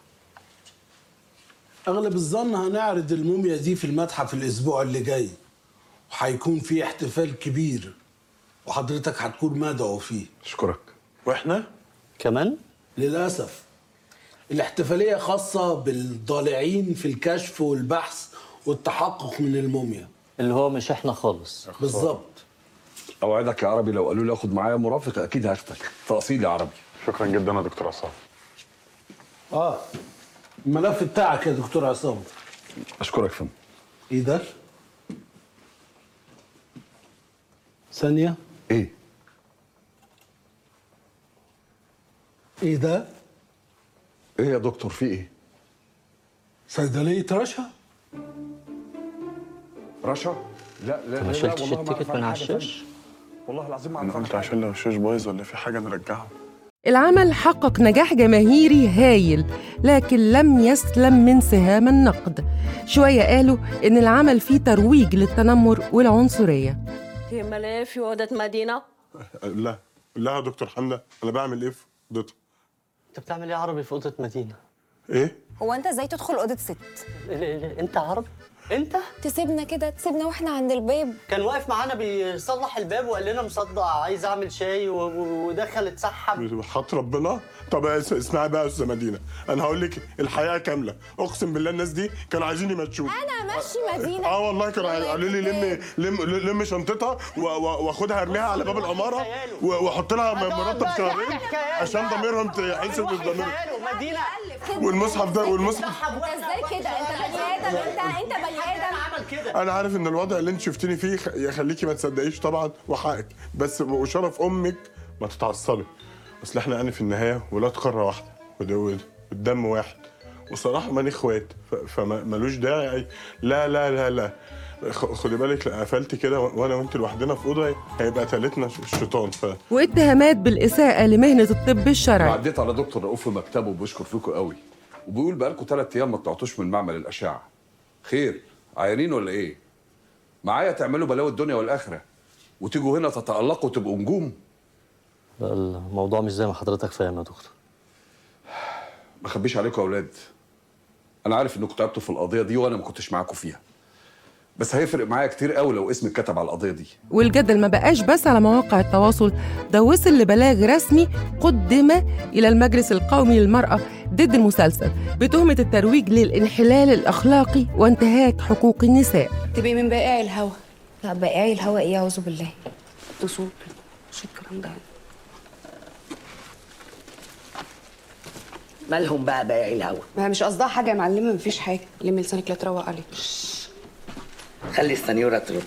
اغلب الظن هنعرض الموميا دي في المتحف الاسبوع اللي جاي وهيكون في احتفال كبير وحضرتك هتكون مدعو فيه اشكرك واحنا كمان للاسف الاحتفاليه خاصه بالضالعين في الكشف والبحث والتحقق من الموميا اللي هو مش احنا خالص بالظبط اوعدك يا عربي لو قالوا لي اخد معايا مرافق اكيد هاخدك تقصير يا عربي شكرا جدا يا دكتور عصام اه الملف بتاعك يا دكتور عصام اشكرك فندم ايه ده ثانيه ايه ايه ده ايه يا دكتور في ايه صيدليه رشا رشا لا لا ما لا، شلتش والله ما التيكت أعرف من عنها على حاجة فندم. الشاش والله العظيم ما انا اعرف قلت عشان لو الشاش بايظ ولا في حاجه نرجعها العمل حقق نجاح جماهيري هايل لكن لم يسلم من سهام النقد شوية قالوا إن العمل فيه ترويج للتنمر والعنصرية تعمل ايه في اوضه مدينه؟ لا لا يا دكتور حمده انا بعمل ايه في اوضتها انت بتعمل ايه عربي في اوضه مدينه ايه هو انت ازاي تدخل اوضه ست انت عربي انت تسيبنا كده تسيبنا واحنا عند الباب كان واقف معانا بيصلح الباب وقال لنا مصدع عايز اعمل شاي و- و- ودخل اتسحب حط ربنا طب اس- اسمعي بقى يا استاذه مدينه انا هقول لك الحقيقه كامله اقسم بالله الناس دي كانوا عايزين يمشوني انا امشي مدينه اه والله كانوا عاي- قالوا لي لم لم لم شنطتها و- و- واخدها ارميها على باب العماره و- واحط لها مرتب شهرين عشان ضميرهم تحس بالضمير مدينه والمصحف ده والمصحف انت ازاي كده انت بني ادم انت انت بني ادم عمل كده انا عارف ان الوضع اللي انت شفتني فيه خ- يخليكي ما تصدقيش طبعا وحقك بس وشرف امك ما تتعصبي اصل احنا يعني في النهايه ولاد قاره واحده ود- والدم واحد وصراحه ماني اخوات ف- فمالوش داعي أي- لا لا لا لا خ- خدي بالك لو قفلت كده و- وانا وانت لوحدنا في اوضه هيبقى تالتنا ش- الشيطان ف واتهامات بالإساءة لمهنة الطب انا الشرعي عديت على دكتور رؤوف في مكتبه وبيشكر فيكم قوي وبيقول بقالكم ثلاث ايام ما طلعتوش من معمل الاشعه خير عيانين ولا ايه معايا تعملوا بلاوي الدنيا والاخره وتيجوا هنا تتالقوا وتبقوا نجوم لا، الموضوع مش زي ما حضرتك فاهم يا دكتور ما اخبيش عليكم يا اولاد انا عارف انكم تعبتوا في القضيه دي وانا ما كنتش معاكم فيها بس هيفرق معايا كتير قوي لو اسمي اتكتب على القضيه دي والجدل ما بقاش بس على مواقع التواصل ده وصل لبلاغ رسمي قدم إلى المجلس القومي للمرأة ضد المسلسل بتهمة الترويج للانحلال الأخلاقي وانتهاك حقوق النساء تبقي من بائعي الهوا لا بائعي الهوا ايه اعوذ بالله تصوت مش الكلام ده مالهم بقى بائعي الهوا ما مش قصدها حاجه يا معلمه مفيش حاجه لمي لسانك لا تروق عليك خلي السنيوره ترد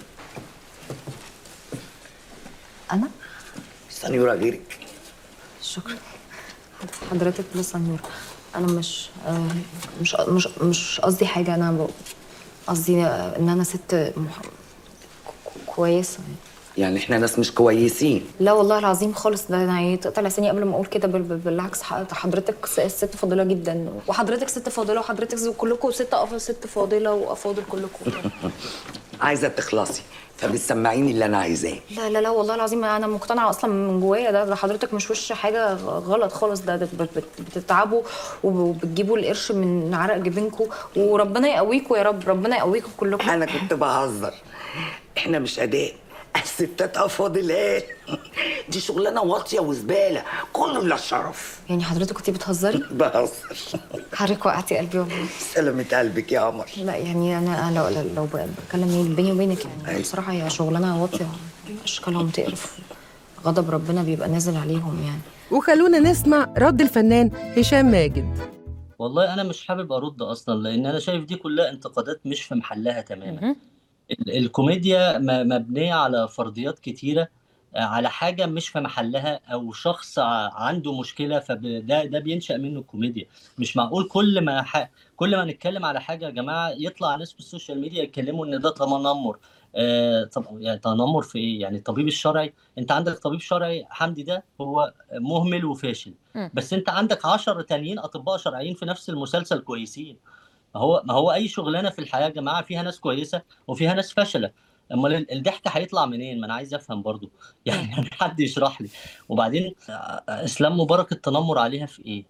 انا السنيوره غيرك شكرا حضرتك لسه نور انا مش آه، مش مش مش قصدي حاجه انا ب- قصدي آه، ان انا ست مح... كويسه يعني احنا ناس مش كويسين لا والله العظيم خالص ده يعني تقطع لساني قبل ما اقول كده بال- بال- بالعكس ح- حضرتك س- ست فاضله جدا وحضرتك ست فاضله وحضرتك ز- كلكم ست أف- ست فاضله وافاضل كلكم عايزه تخلصي فبتسمعيني اللي انا عايزاه لا لا لا والله العظيم انا مقتنعه اصلا من جوايا ده, ده حضرتك مش وش حاجه غلط خالص ده, ده بت- بت- بتتعبوا وبتجيبوا القرش من عرق جبينكم وربنا يقويكم يا رب ربنا يقويكم كلكم انا كنت بهزر احنا مش اداء الستات افاضلات دي شغلانه واطيه وزباله كله لا شرف يعني حضرتك كنتي بتهزري بهزر حضرتك وقعتي قلبي والله سلامة قلبك يا قمر لا يعني انا لو لو- لو بتكلم يعني بيني وبينك يعني أيوة. بصراحه هي شغلانه واطيه اشكالهم تقرف غضب ربنا بيبقى نازل عليهم يعني وخلونا نسمع رد الفنان هشام ماجد والله انا مش حابب ارد اصلا لان انا شايف دي كلها انتقادات مش في محلها تماما ال- الكوميديا م- مبنيه على فرضيات كتيره آه، على حاجه مش في محلها او شخص ع- عنده مشكله فده ده بينشا منه الكوميديا مش معقول كل ما ح... كل ما نتكلم على حاجه يا جماعه يطلع ناس في السوشيال ميديا يتكلموا ان ده تنمر آه طب يعني تنمر في ايه يعني الطبيب الشرعي انت عندك طبيب شرعي حمدي ده هو مهمل وفاشل مم. بس انت عندك عشر تانيين اطباء شرعيين في نفس المسلسل كويسين ما هو ما هو اي شغلانه في الحياه يا جماعه فيها ناس كويسه وفيها ناس فاشله امال ال- الضحك هيطلع منين ما انا عايز افهم برضو يعني حد يشرح لي وبعدين آه، اسلام مبارك التنمر عليها في ايه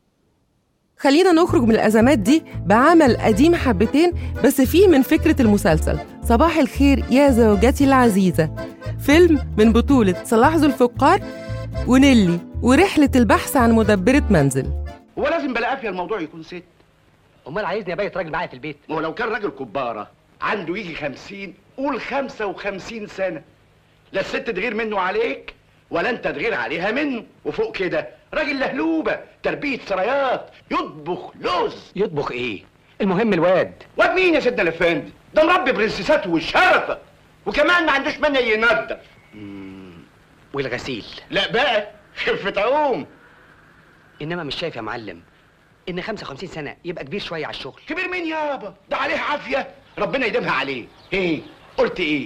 خلينا نخرج من الأزمات دي بعمل قديم حبتين بس فيه من فكرة المسلسل صباح الخير يا زوجتي العزيزة فيلم من بطولة صلاح ذو الفقار ونيلي ورحلة البحث عن مدبرة منزل هو لازم بلا قافيه الموضوع يكون ست امال عايزني ابيت راجل معايا في البيت ما هو لو كان راجل كباره عنده يجي خمسين قول خمسة وخمسين سنة لا الست تغير منه عليك ولا انت تغير عليها منه وفوق كده راجل لهلوبة تربية سرايات يطبخ لوز يطبخ ايه المهم الواد واد مين يا سيدنا الافندي ده مربي برنسيسات والشرفة وكمان ما عندوش مانع ينضف والغسيل لا بقى خفة عوم انما مش شايف يا معلم ان 55 سنه يبقى كبير شويه على الشغل كبير مين يابا ده عليه عافية ربنا يديمها عليه ايه قلت ايه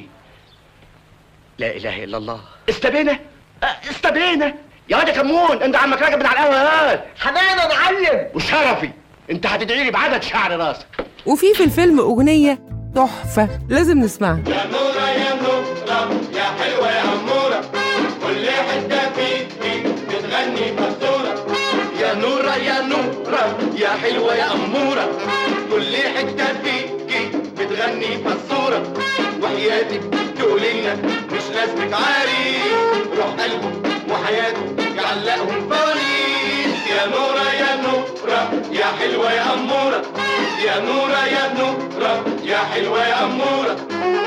لا اله الا الله استبينا اه، استبينا يا واد يا كمون انت عمك راجل بتاع القهوه هات حنان يا معلم وشرفي انت هتدعي لي بعدد شعر راسك وفي في الفيلم أغنية تحفة لازم نسمعها يا نورة يا نورة يا حلوة يا أمورة كل حتة فيكي بتغني مزورة يا نورة يا نورة يا حلوة يا أمورة كل حتة فيكي بتغني فالصورة وحياتك تقولي لنا مش لازمك عريس روح قلبه وحياته يعلقهم فوانيس يا نورة يا نورة يا حلوة يا أمورة يا نورة يا نورة يا حلوة يا أمورة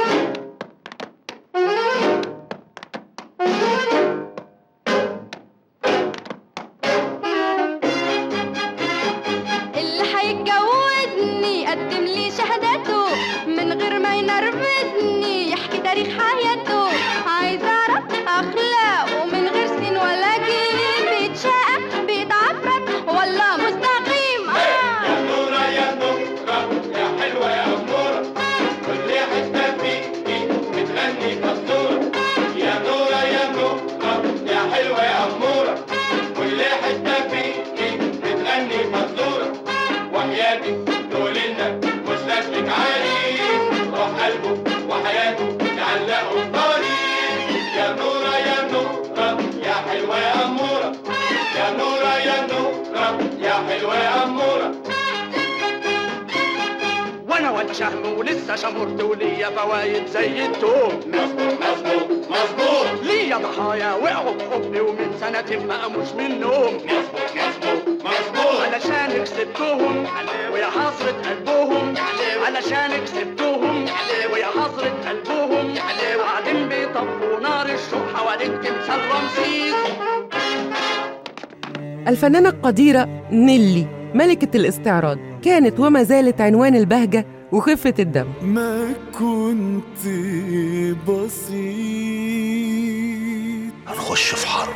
اللي هيتجوزني يقدم لي شهادته من غير ما ينرفزني يحكي تاريخ حياته عايز اعرف اخلاقه من غير سين ولا جيم بيتشقى بيتعفرت ولا مستقيم آه. يا نورة يا نورة يا حلوة يا أمورة كل حتة فيكي بتغني فالصورة يا نورة يا نورة يا حلوة يا أمورة كل حتة فيكي بتغني فالصورة وحياتك تقولي لنا مش لازمك عريس روح قلبه وحياته يعلقوا الطريق يا نورة يا نورة يا حلوة يا أمورة يا نورة يا نورة يا حلوة يا أمورة وانا واد شهم ولسه شمرت وليا فوايد زي التوم مظبوط مظبوط مظبوط ليا ضحايا وقعوا بحبي ومن سنة ما قاموش من النوم مظبوط مظبوط مظبوط علشان كسبتهم ويا حسرة قلبهم علشان كسبتهم ويا حسرة قلبهم قاعدين بيطفوا نار الشوق حوالين تمثال رمسيس الفنانة القديرة نيلي ملكة الاستعراض كانت وما زالت عنوان البهجة وخفة الدم ما كنت بسيط هنخش في حرب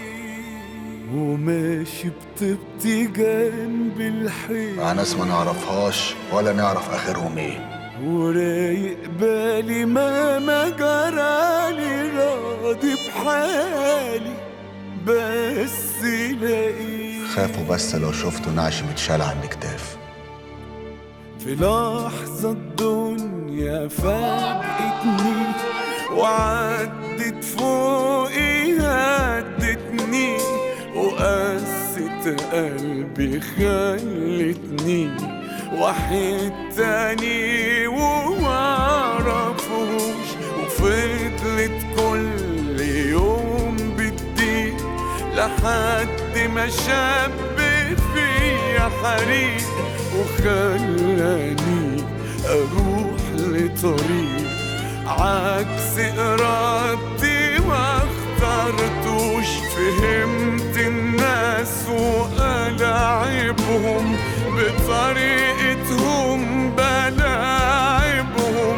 وماشي بطيبتي جنب الحيط مع ناس ما نعرفهاش ولا نعرف اخرهم ايه ورايق بالي مهما جرالي راضي بحالي بس لاقي خافوا بس لو شفتوا نعش متشال على الكتاف في لحظة الدنيا فاجئتني وعدت فوقي هدتني وقست قلبي خلتني واحد تاني ومعرفوش وفضلت كل يوم بتضيق لحد ما شاب فيا حريق وخلاني اروح لطريق عكس ارادتي ما اخترتوش فهمت الناس وألاعبهم بطريقتهم بلاعبهم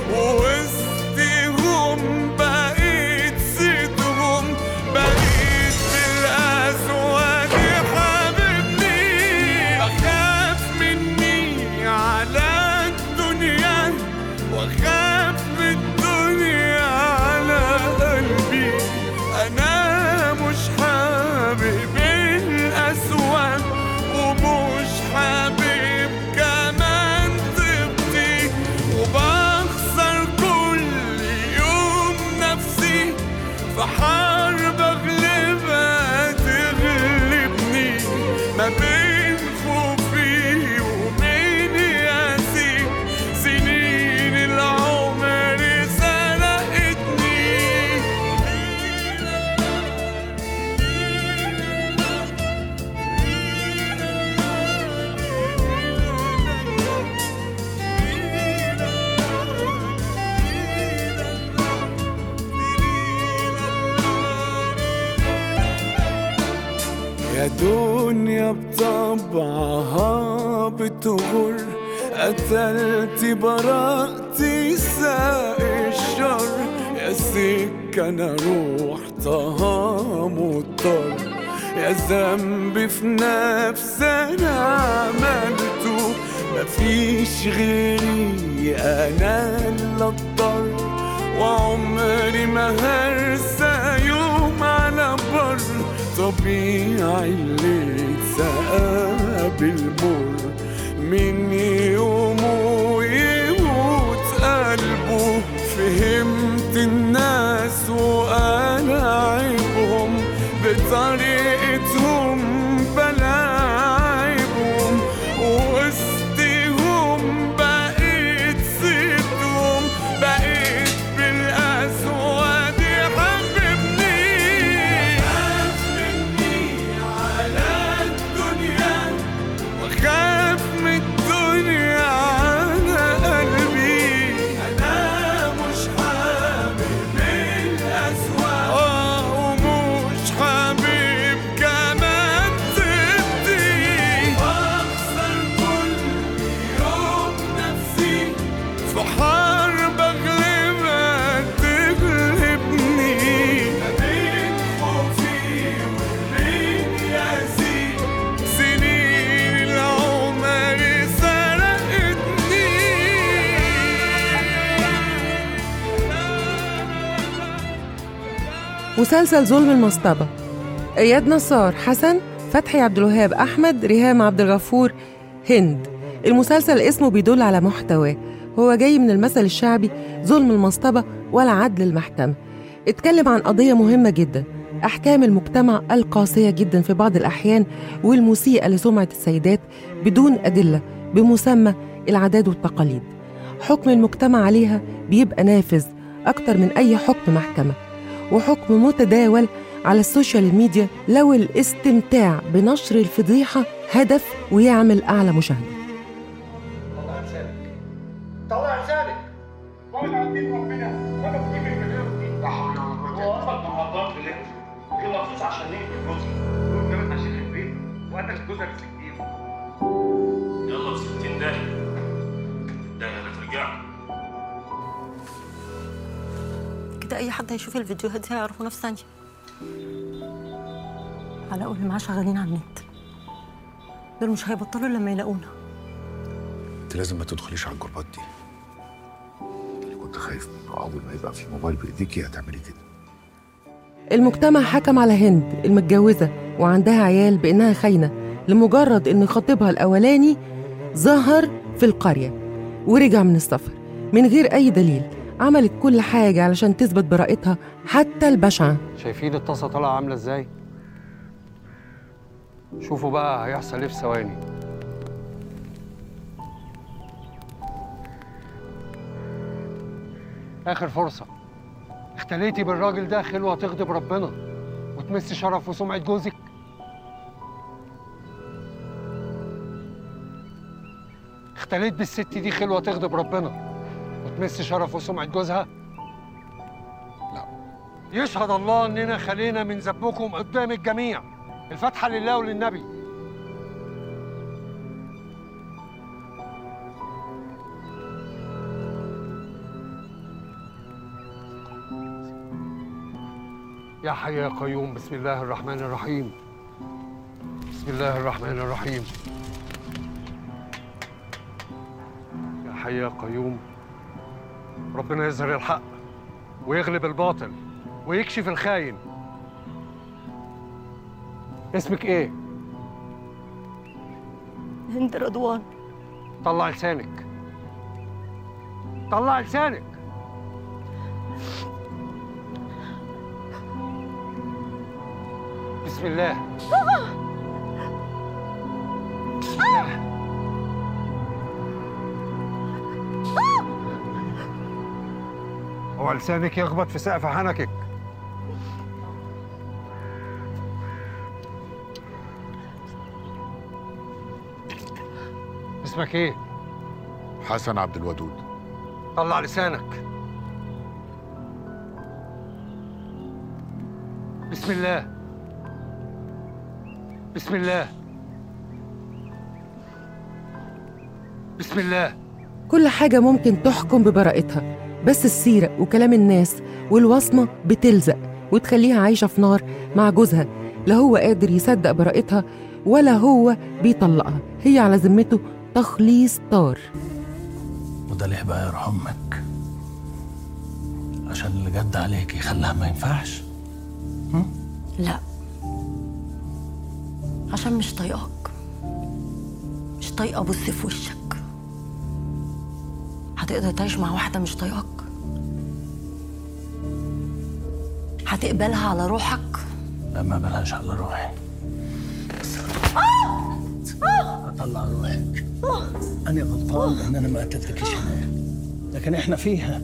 ووسطهم بقيت سيدهم بقيت بالأسود حبيبني أخاف مني على الدنيا وأخاف من الدنيا على قلبي أنا مش حابب الأسود ومش حابب كمان طيبتي وبخسر كل يوم نفسي في حرب أغلبها تغلبني ما بين خوفي وبين ياسي سنين العمر سرقتني يا دنيا بطبعها بتغر قتلت براءتي ساق الشر يا سكة أنا روحتها مضطر يا ذنب في نفسي أنا عملته مفيش غيري أنا اللي اضطر وعمري ما هرسى يوم على بر طبيعي اللي اتسقى بالمر من يومه يموت قلبه فهمت الناس وألاعبهم بطريقتهم بلاعبهم وسطهم بقيت سيدهم بقيت بالأسود حببني خاف مني على الدنيا وخاف من الدنيا على قلبي أنا مش حابب الأسود آه ومش حابب كمان تبدي بخسر كل يوم نفسي في حرب أغلبها تغلبني ما بين خوفي وبين يأسي سنين العمر سرقتني مسلسل ظلم المصطبة إياد نصار حسن فتحي عبد الوهاب أحمد ريهام عبد الغفور هند المسلسل اسمه بيدل على محتواه هو جاي من المثل الشعبي ظلم المصطبة ولا عدل المحكمة اتكلم عن قضية مهمة جدا أحكام المجتمع القاسية جدا في بعض الأحيان والمسيئة لسمعة السيدات بدون أدلة بمسمى العادات والتقاليد حكم المجتمع عليها بيبقى نافذ أكتر من أي حكم محكمة وحكم متداول على السوشيال ميديا لو الاستمتاع بنشر الفضيحة هدف ويعمل أعلى مشاهدة طلع لسانك وانا عندي ربنا وانا في كل الكلام دي لا حول ولا قوه الا بالله محضر في لبس وكده مخصوص عشان نقتل جوزي وكمان عشان البيت وقتل جوزك سكين يلا في 60 دقيقة دقيقة هترجع كده اي حد هيشوف الفيديوهات دي هيعرفونا في ثانيه علاء واللي معاه شغالين على النت دول مش هيبطلوا لما يلاقونا انت لازم ما تدخليش على الجروبات دي كنت خايف منه اول ما يبقى في موبايل بايديكي هتعملي كده المجتمع حكم على هند المتجوزة وعندها عيال بإنها خاينة لمجرد إن خطيبها الأولاني ظهر في القرية ورجع من السفر من غير أي دليل عملت كل حاجة علشان تثبت براءتها حتى البشعة شايفين الطاسه طالعه عامله ازاي شوفوا بقى هيحصل ايه في ثواني اخر فرصه اختليتي بالراجل ده خلوه تغضب ربنا وتمس شرف وسمعه جوزك اختليت بالست دي خلوه تغضب ربنا وتمس شرف وسمعه جوزها لا يشهد الله اننا خلينا من ذنبكم قدام الجميع الفاتحه لله وللنبي يا حي يا قيوم بسم الله الرحمن الرحيم بسم الله الرحمن الرحيم يا حي يا قيوم ربنا يظهر الحق ويغلب الباطل ويكشف الخاين اسمك ايه؟ هند رضوان طلع لسانك طلع لسانك بسم الله بسم الله هو لسانك يخبط في سقف حنكك اسمك ايه؟ حسن عبد الودود طلع لسانك بسم الله بسم الله بسم الله كل حاجة ممكن تحكم ببراءتها بس السيرة وكلام الناس والوصمة بتلزق وتخليها عايشة في نار مع جوزها لا هو قادر يصدق براءتها ولا هو بيطلقها هي على ذمته تخليص طار وده ليه بقى يرحم امك عشان اللي جد عليك يخليها ما ينفعش لا عشان مش طايقاك مش طايقه ابص في وشك هتقدر تعيش مع واحده مش طايقاك هتقبلها على روحك لا ما بلاش على روحي اطلع روحك انا غلطان ان انا ما قتلتكش هناك لكن احنا فيها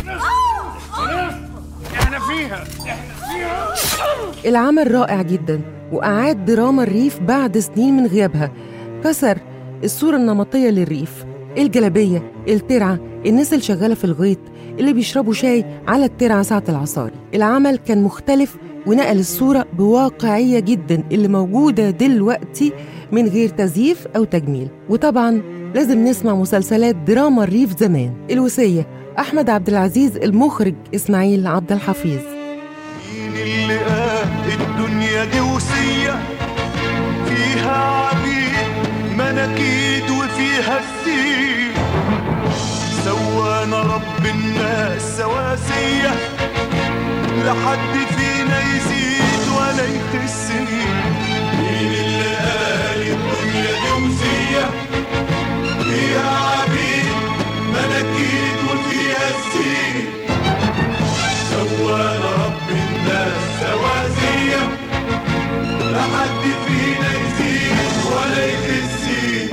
احنا فيها احنا فيها العمل رائع جدا وأعاد دراما الريف بعد سنين من غيابها كسر الصورة النمطية للريف الجلابية الترعة الناس اللي شغالة في الغيط اللي بيشربوا شاي على الترعة ساعة العصاري العمل كان مختلف ونقل الصورة بواقعية جدا اللي موجودة دلوقتي من غير تزييف أو تجميل وطبعا لازم نسمع مسلسلات دراما الريف زمان الوصية أحمد عبد العزيز المخرج إسماعيل عبد الحفيظ اللي قال الدنيا دي وصية فيها عبيد مناكيد وفيها السير سوانا رب الناس سواسية لحد فينا يزيد ولا يخس مين اللي قال الدنيا دي وصية فيها عبيد مناكيد وفيها السير سوانا رب الناس سواسية لحد فينا يزيد ولا يخسي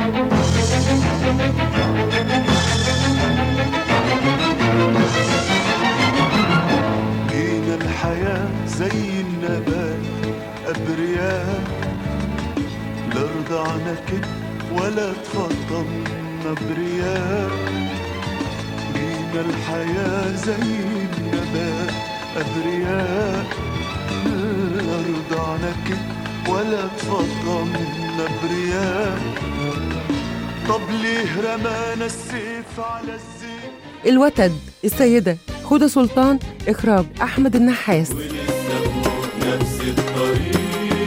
جينا الحياة زي النبات أبرياء لا رضعنا كده ولا اتفضلنا برياء جينا الحياة زي النبات أبرياء لا رضعنا كده ولا اتفضلنا برياء طب ليه رمانا السيف على الزين الوتد السيدة هدى سلطان إخراج أحمد النحاس نفس الطريق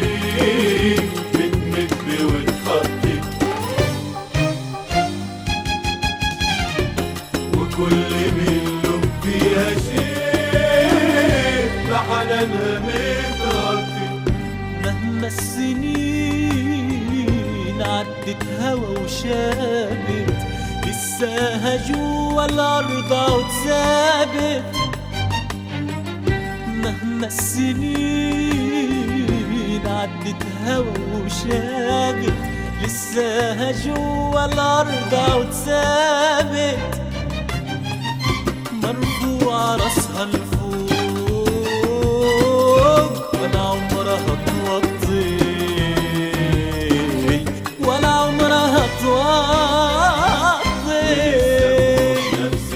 بتمد وتخطي وكل مليون فيها شيء لحنانها متغطي مهما السنين عدت هوا وشابت لساها جوا الأرض وتثابت مهما السنين عدت هوا وشابت لساها جوا الأرض وتثابت مرفوع راسها لفوق ولا عمرها توطي ولا عمرها توطي نفس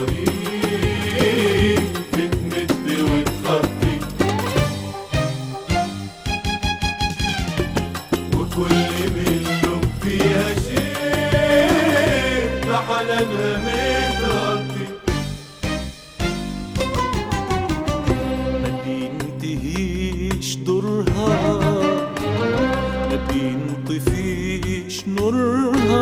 الطريق بتمد وتخطي وكل مليون فيها شيء لحنانها متغطي ما بينتهيش دورها ما بينطفيش نورها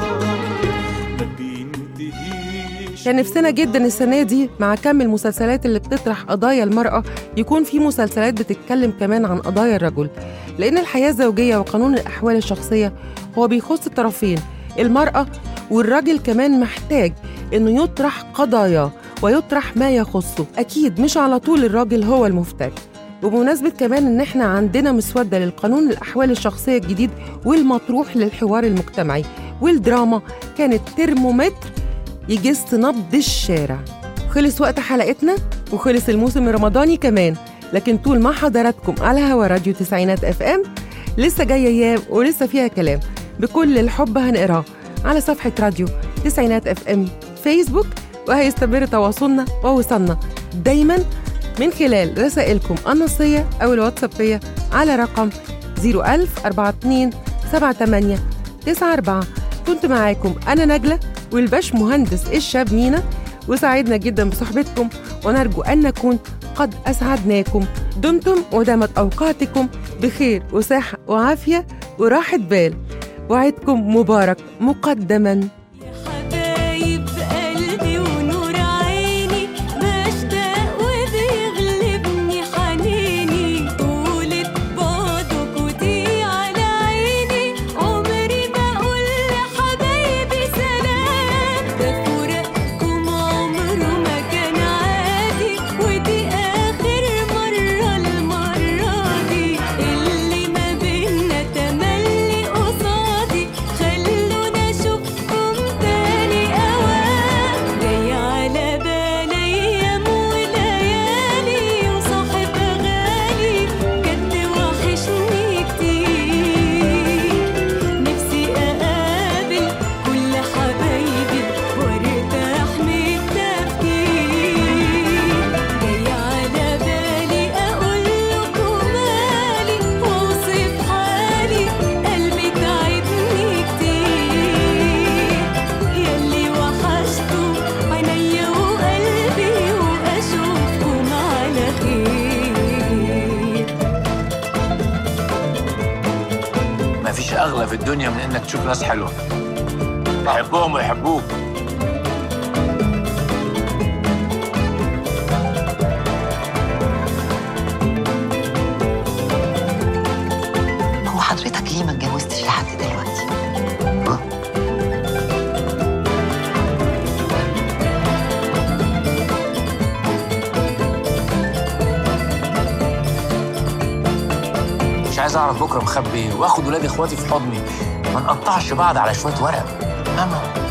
ما بينتهيش كان نفسنا جدا السنة دي مع كم المسلسلات اللي بتطرح قضايا المرأة يكون في مسلسلات بتتكلم كمان عن قضايا الرجل لأن الحياة الزوجية وقانون الأحوال الشخصية هو بيخص الطرفين المرأة والراجل كمان محتاج إنه يطرح قضاياه ويطرح ما يخصه أكيد مش على طول الراجل هو المفتري بمناسبة كمان إن إحنا عندنا مسودة للقانون الأحوال الشخصية الجديد والمطروح للحوار المجتمعي والدراما كانت ترمومتر يجس نبض الشارع خلص وقت حلقتنا وخلص الموسم الرمضاني كمان لكن طول ما حضراتكم على هوا راديو تسعينات اف ام لسه جايه ايام ولسه فيها كلام بكل الحب هنقراه على صفحه راديو تسعينات اف ام فيسبوك وهيستمر تواصلنا ووصلنا دايما من خلال رسائلكم النصيه او الواتسابيه على رقم 01000 42 78 94 كنت معاكم انا نجله والباش مهندس الشاب مينا وسعدنا جدا بصحبتكم ونرجو ان نكون قد اسعدناكم دمتم ودامت اوقاتكم بخير وصحه وعافيه وراحه بال وعدكم مبارك مقدما حبايب قلبي ونور عيني بشتاق وبيغلبني حنيني طولة بعدك ودي على عيني عمري ما اقول لحبايبي سلام ده فراقكم عمره ما كان عادي ودي اخر مرة المرة دي اللي ما بينا تملي قصادي خلونا اشوفكم تاني اوام جاي على بالي ايام وليالي وصاحب غالي بجد وحشني كتير نفسي اقابل كل حبايبي وارتاح من التفكير جاي على بالي اقول لكم مالي واوصف حالي قلبي تعبني كتير ياللي وحشته عينيا وقلبي واشوفكم على خير مفيش اغلى في الدنيا من انك تشوف ناس حلوه تحبهم ويحبوك هو حضرتك ليه ما اتجوزتش لحد دلوقتي؟ مش عايز اعرف بكره مخبي ايه واخد ولاد اخواتي في حضني ما نقطعش بعض على شويه ورق ماما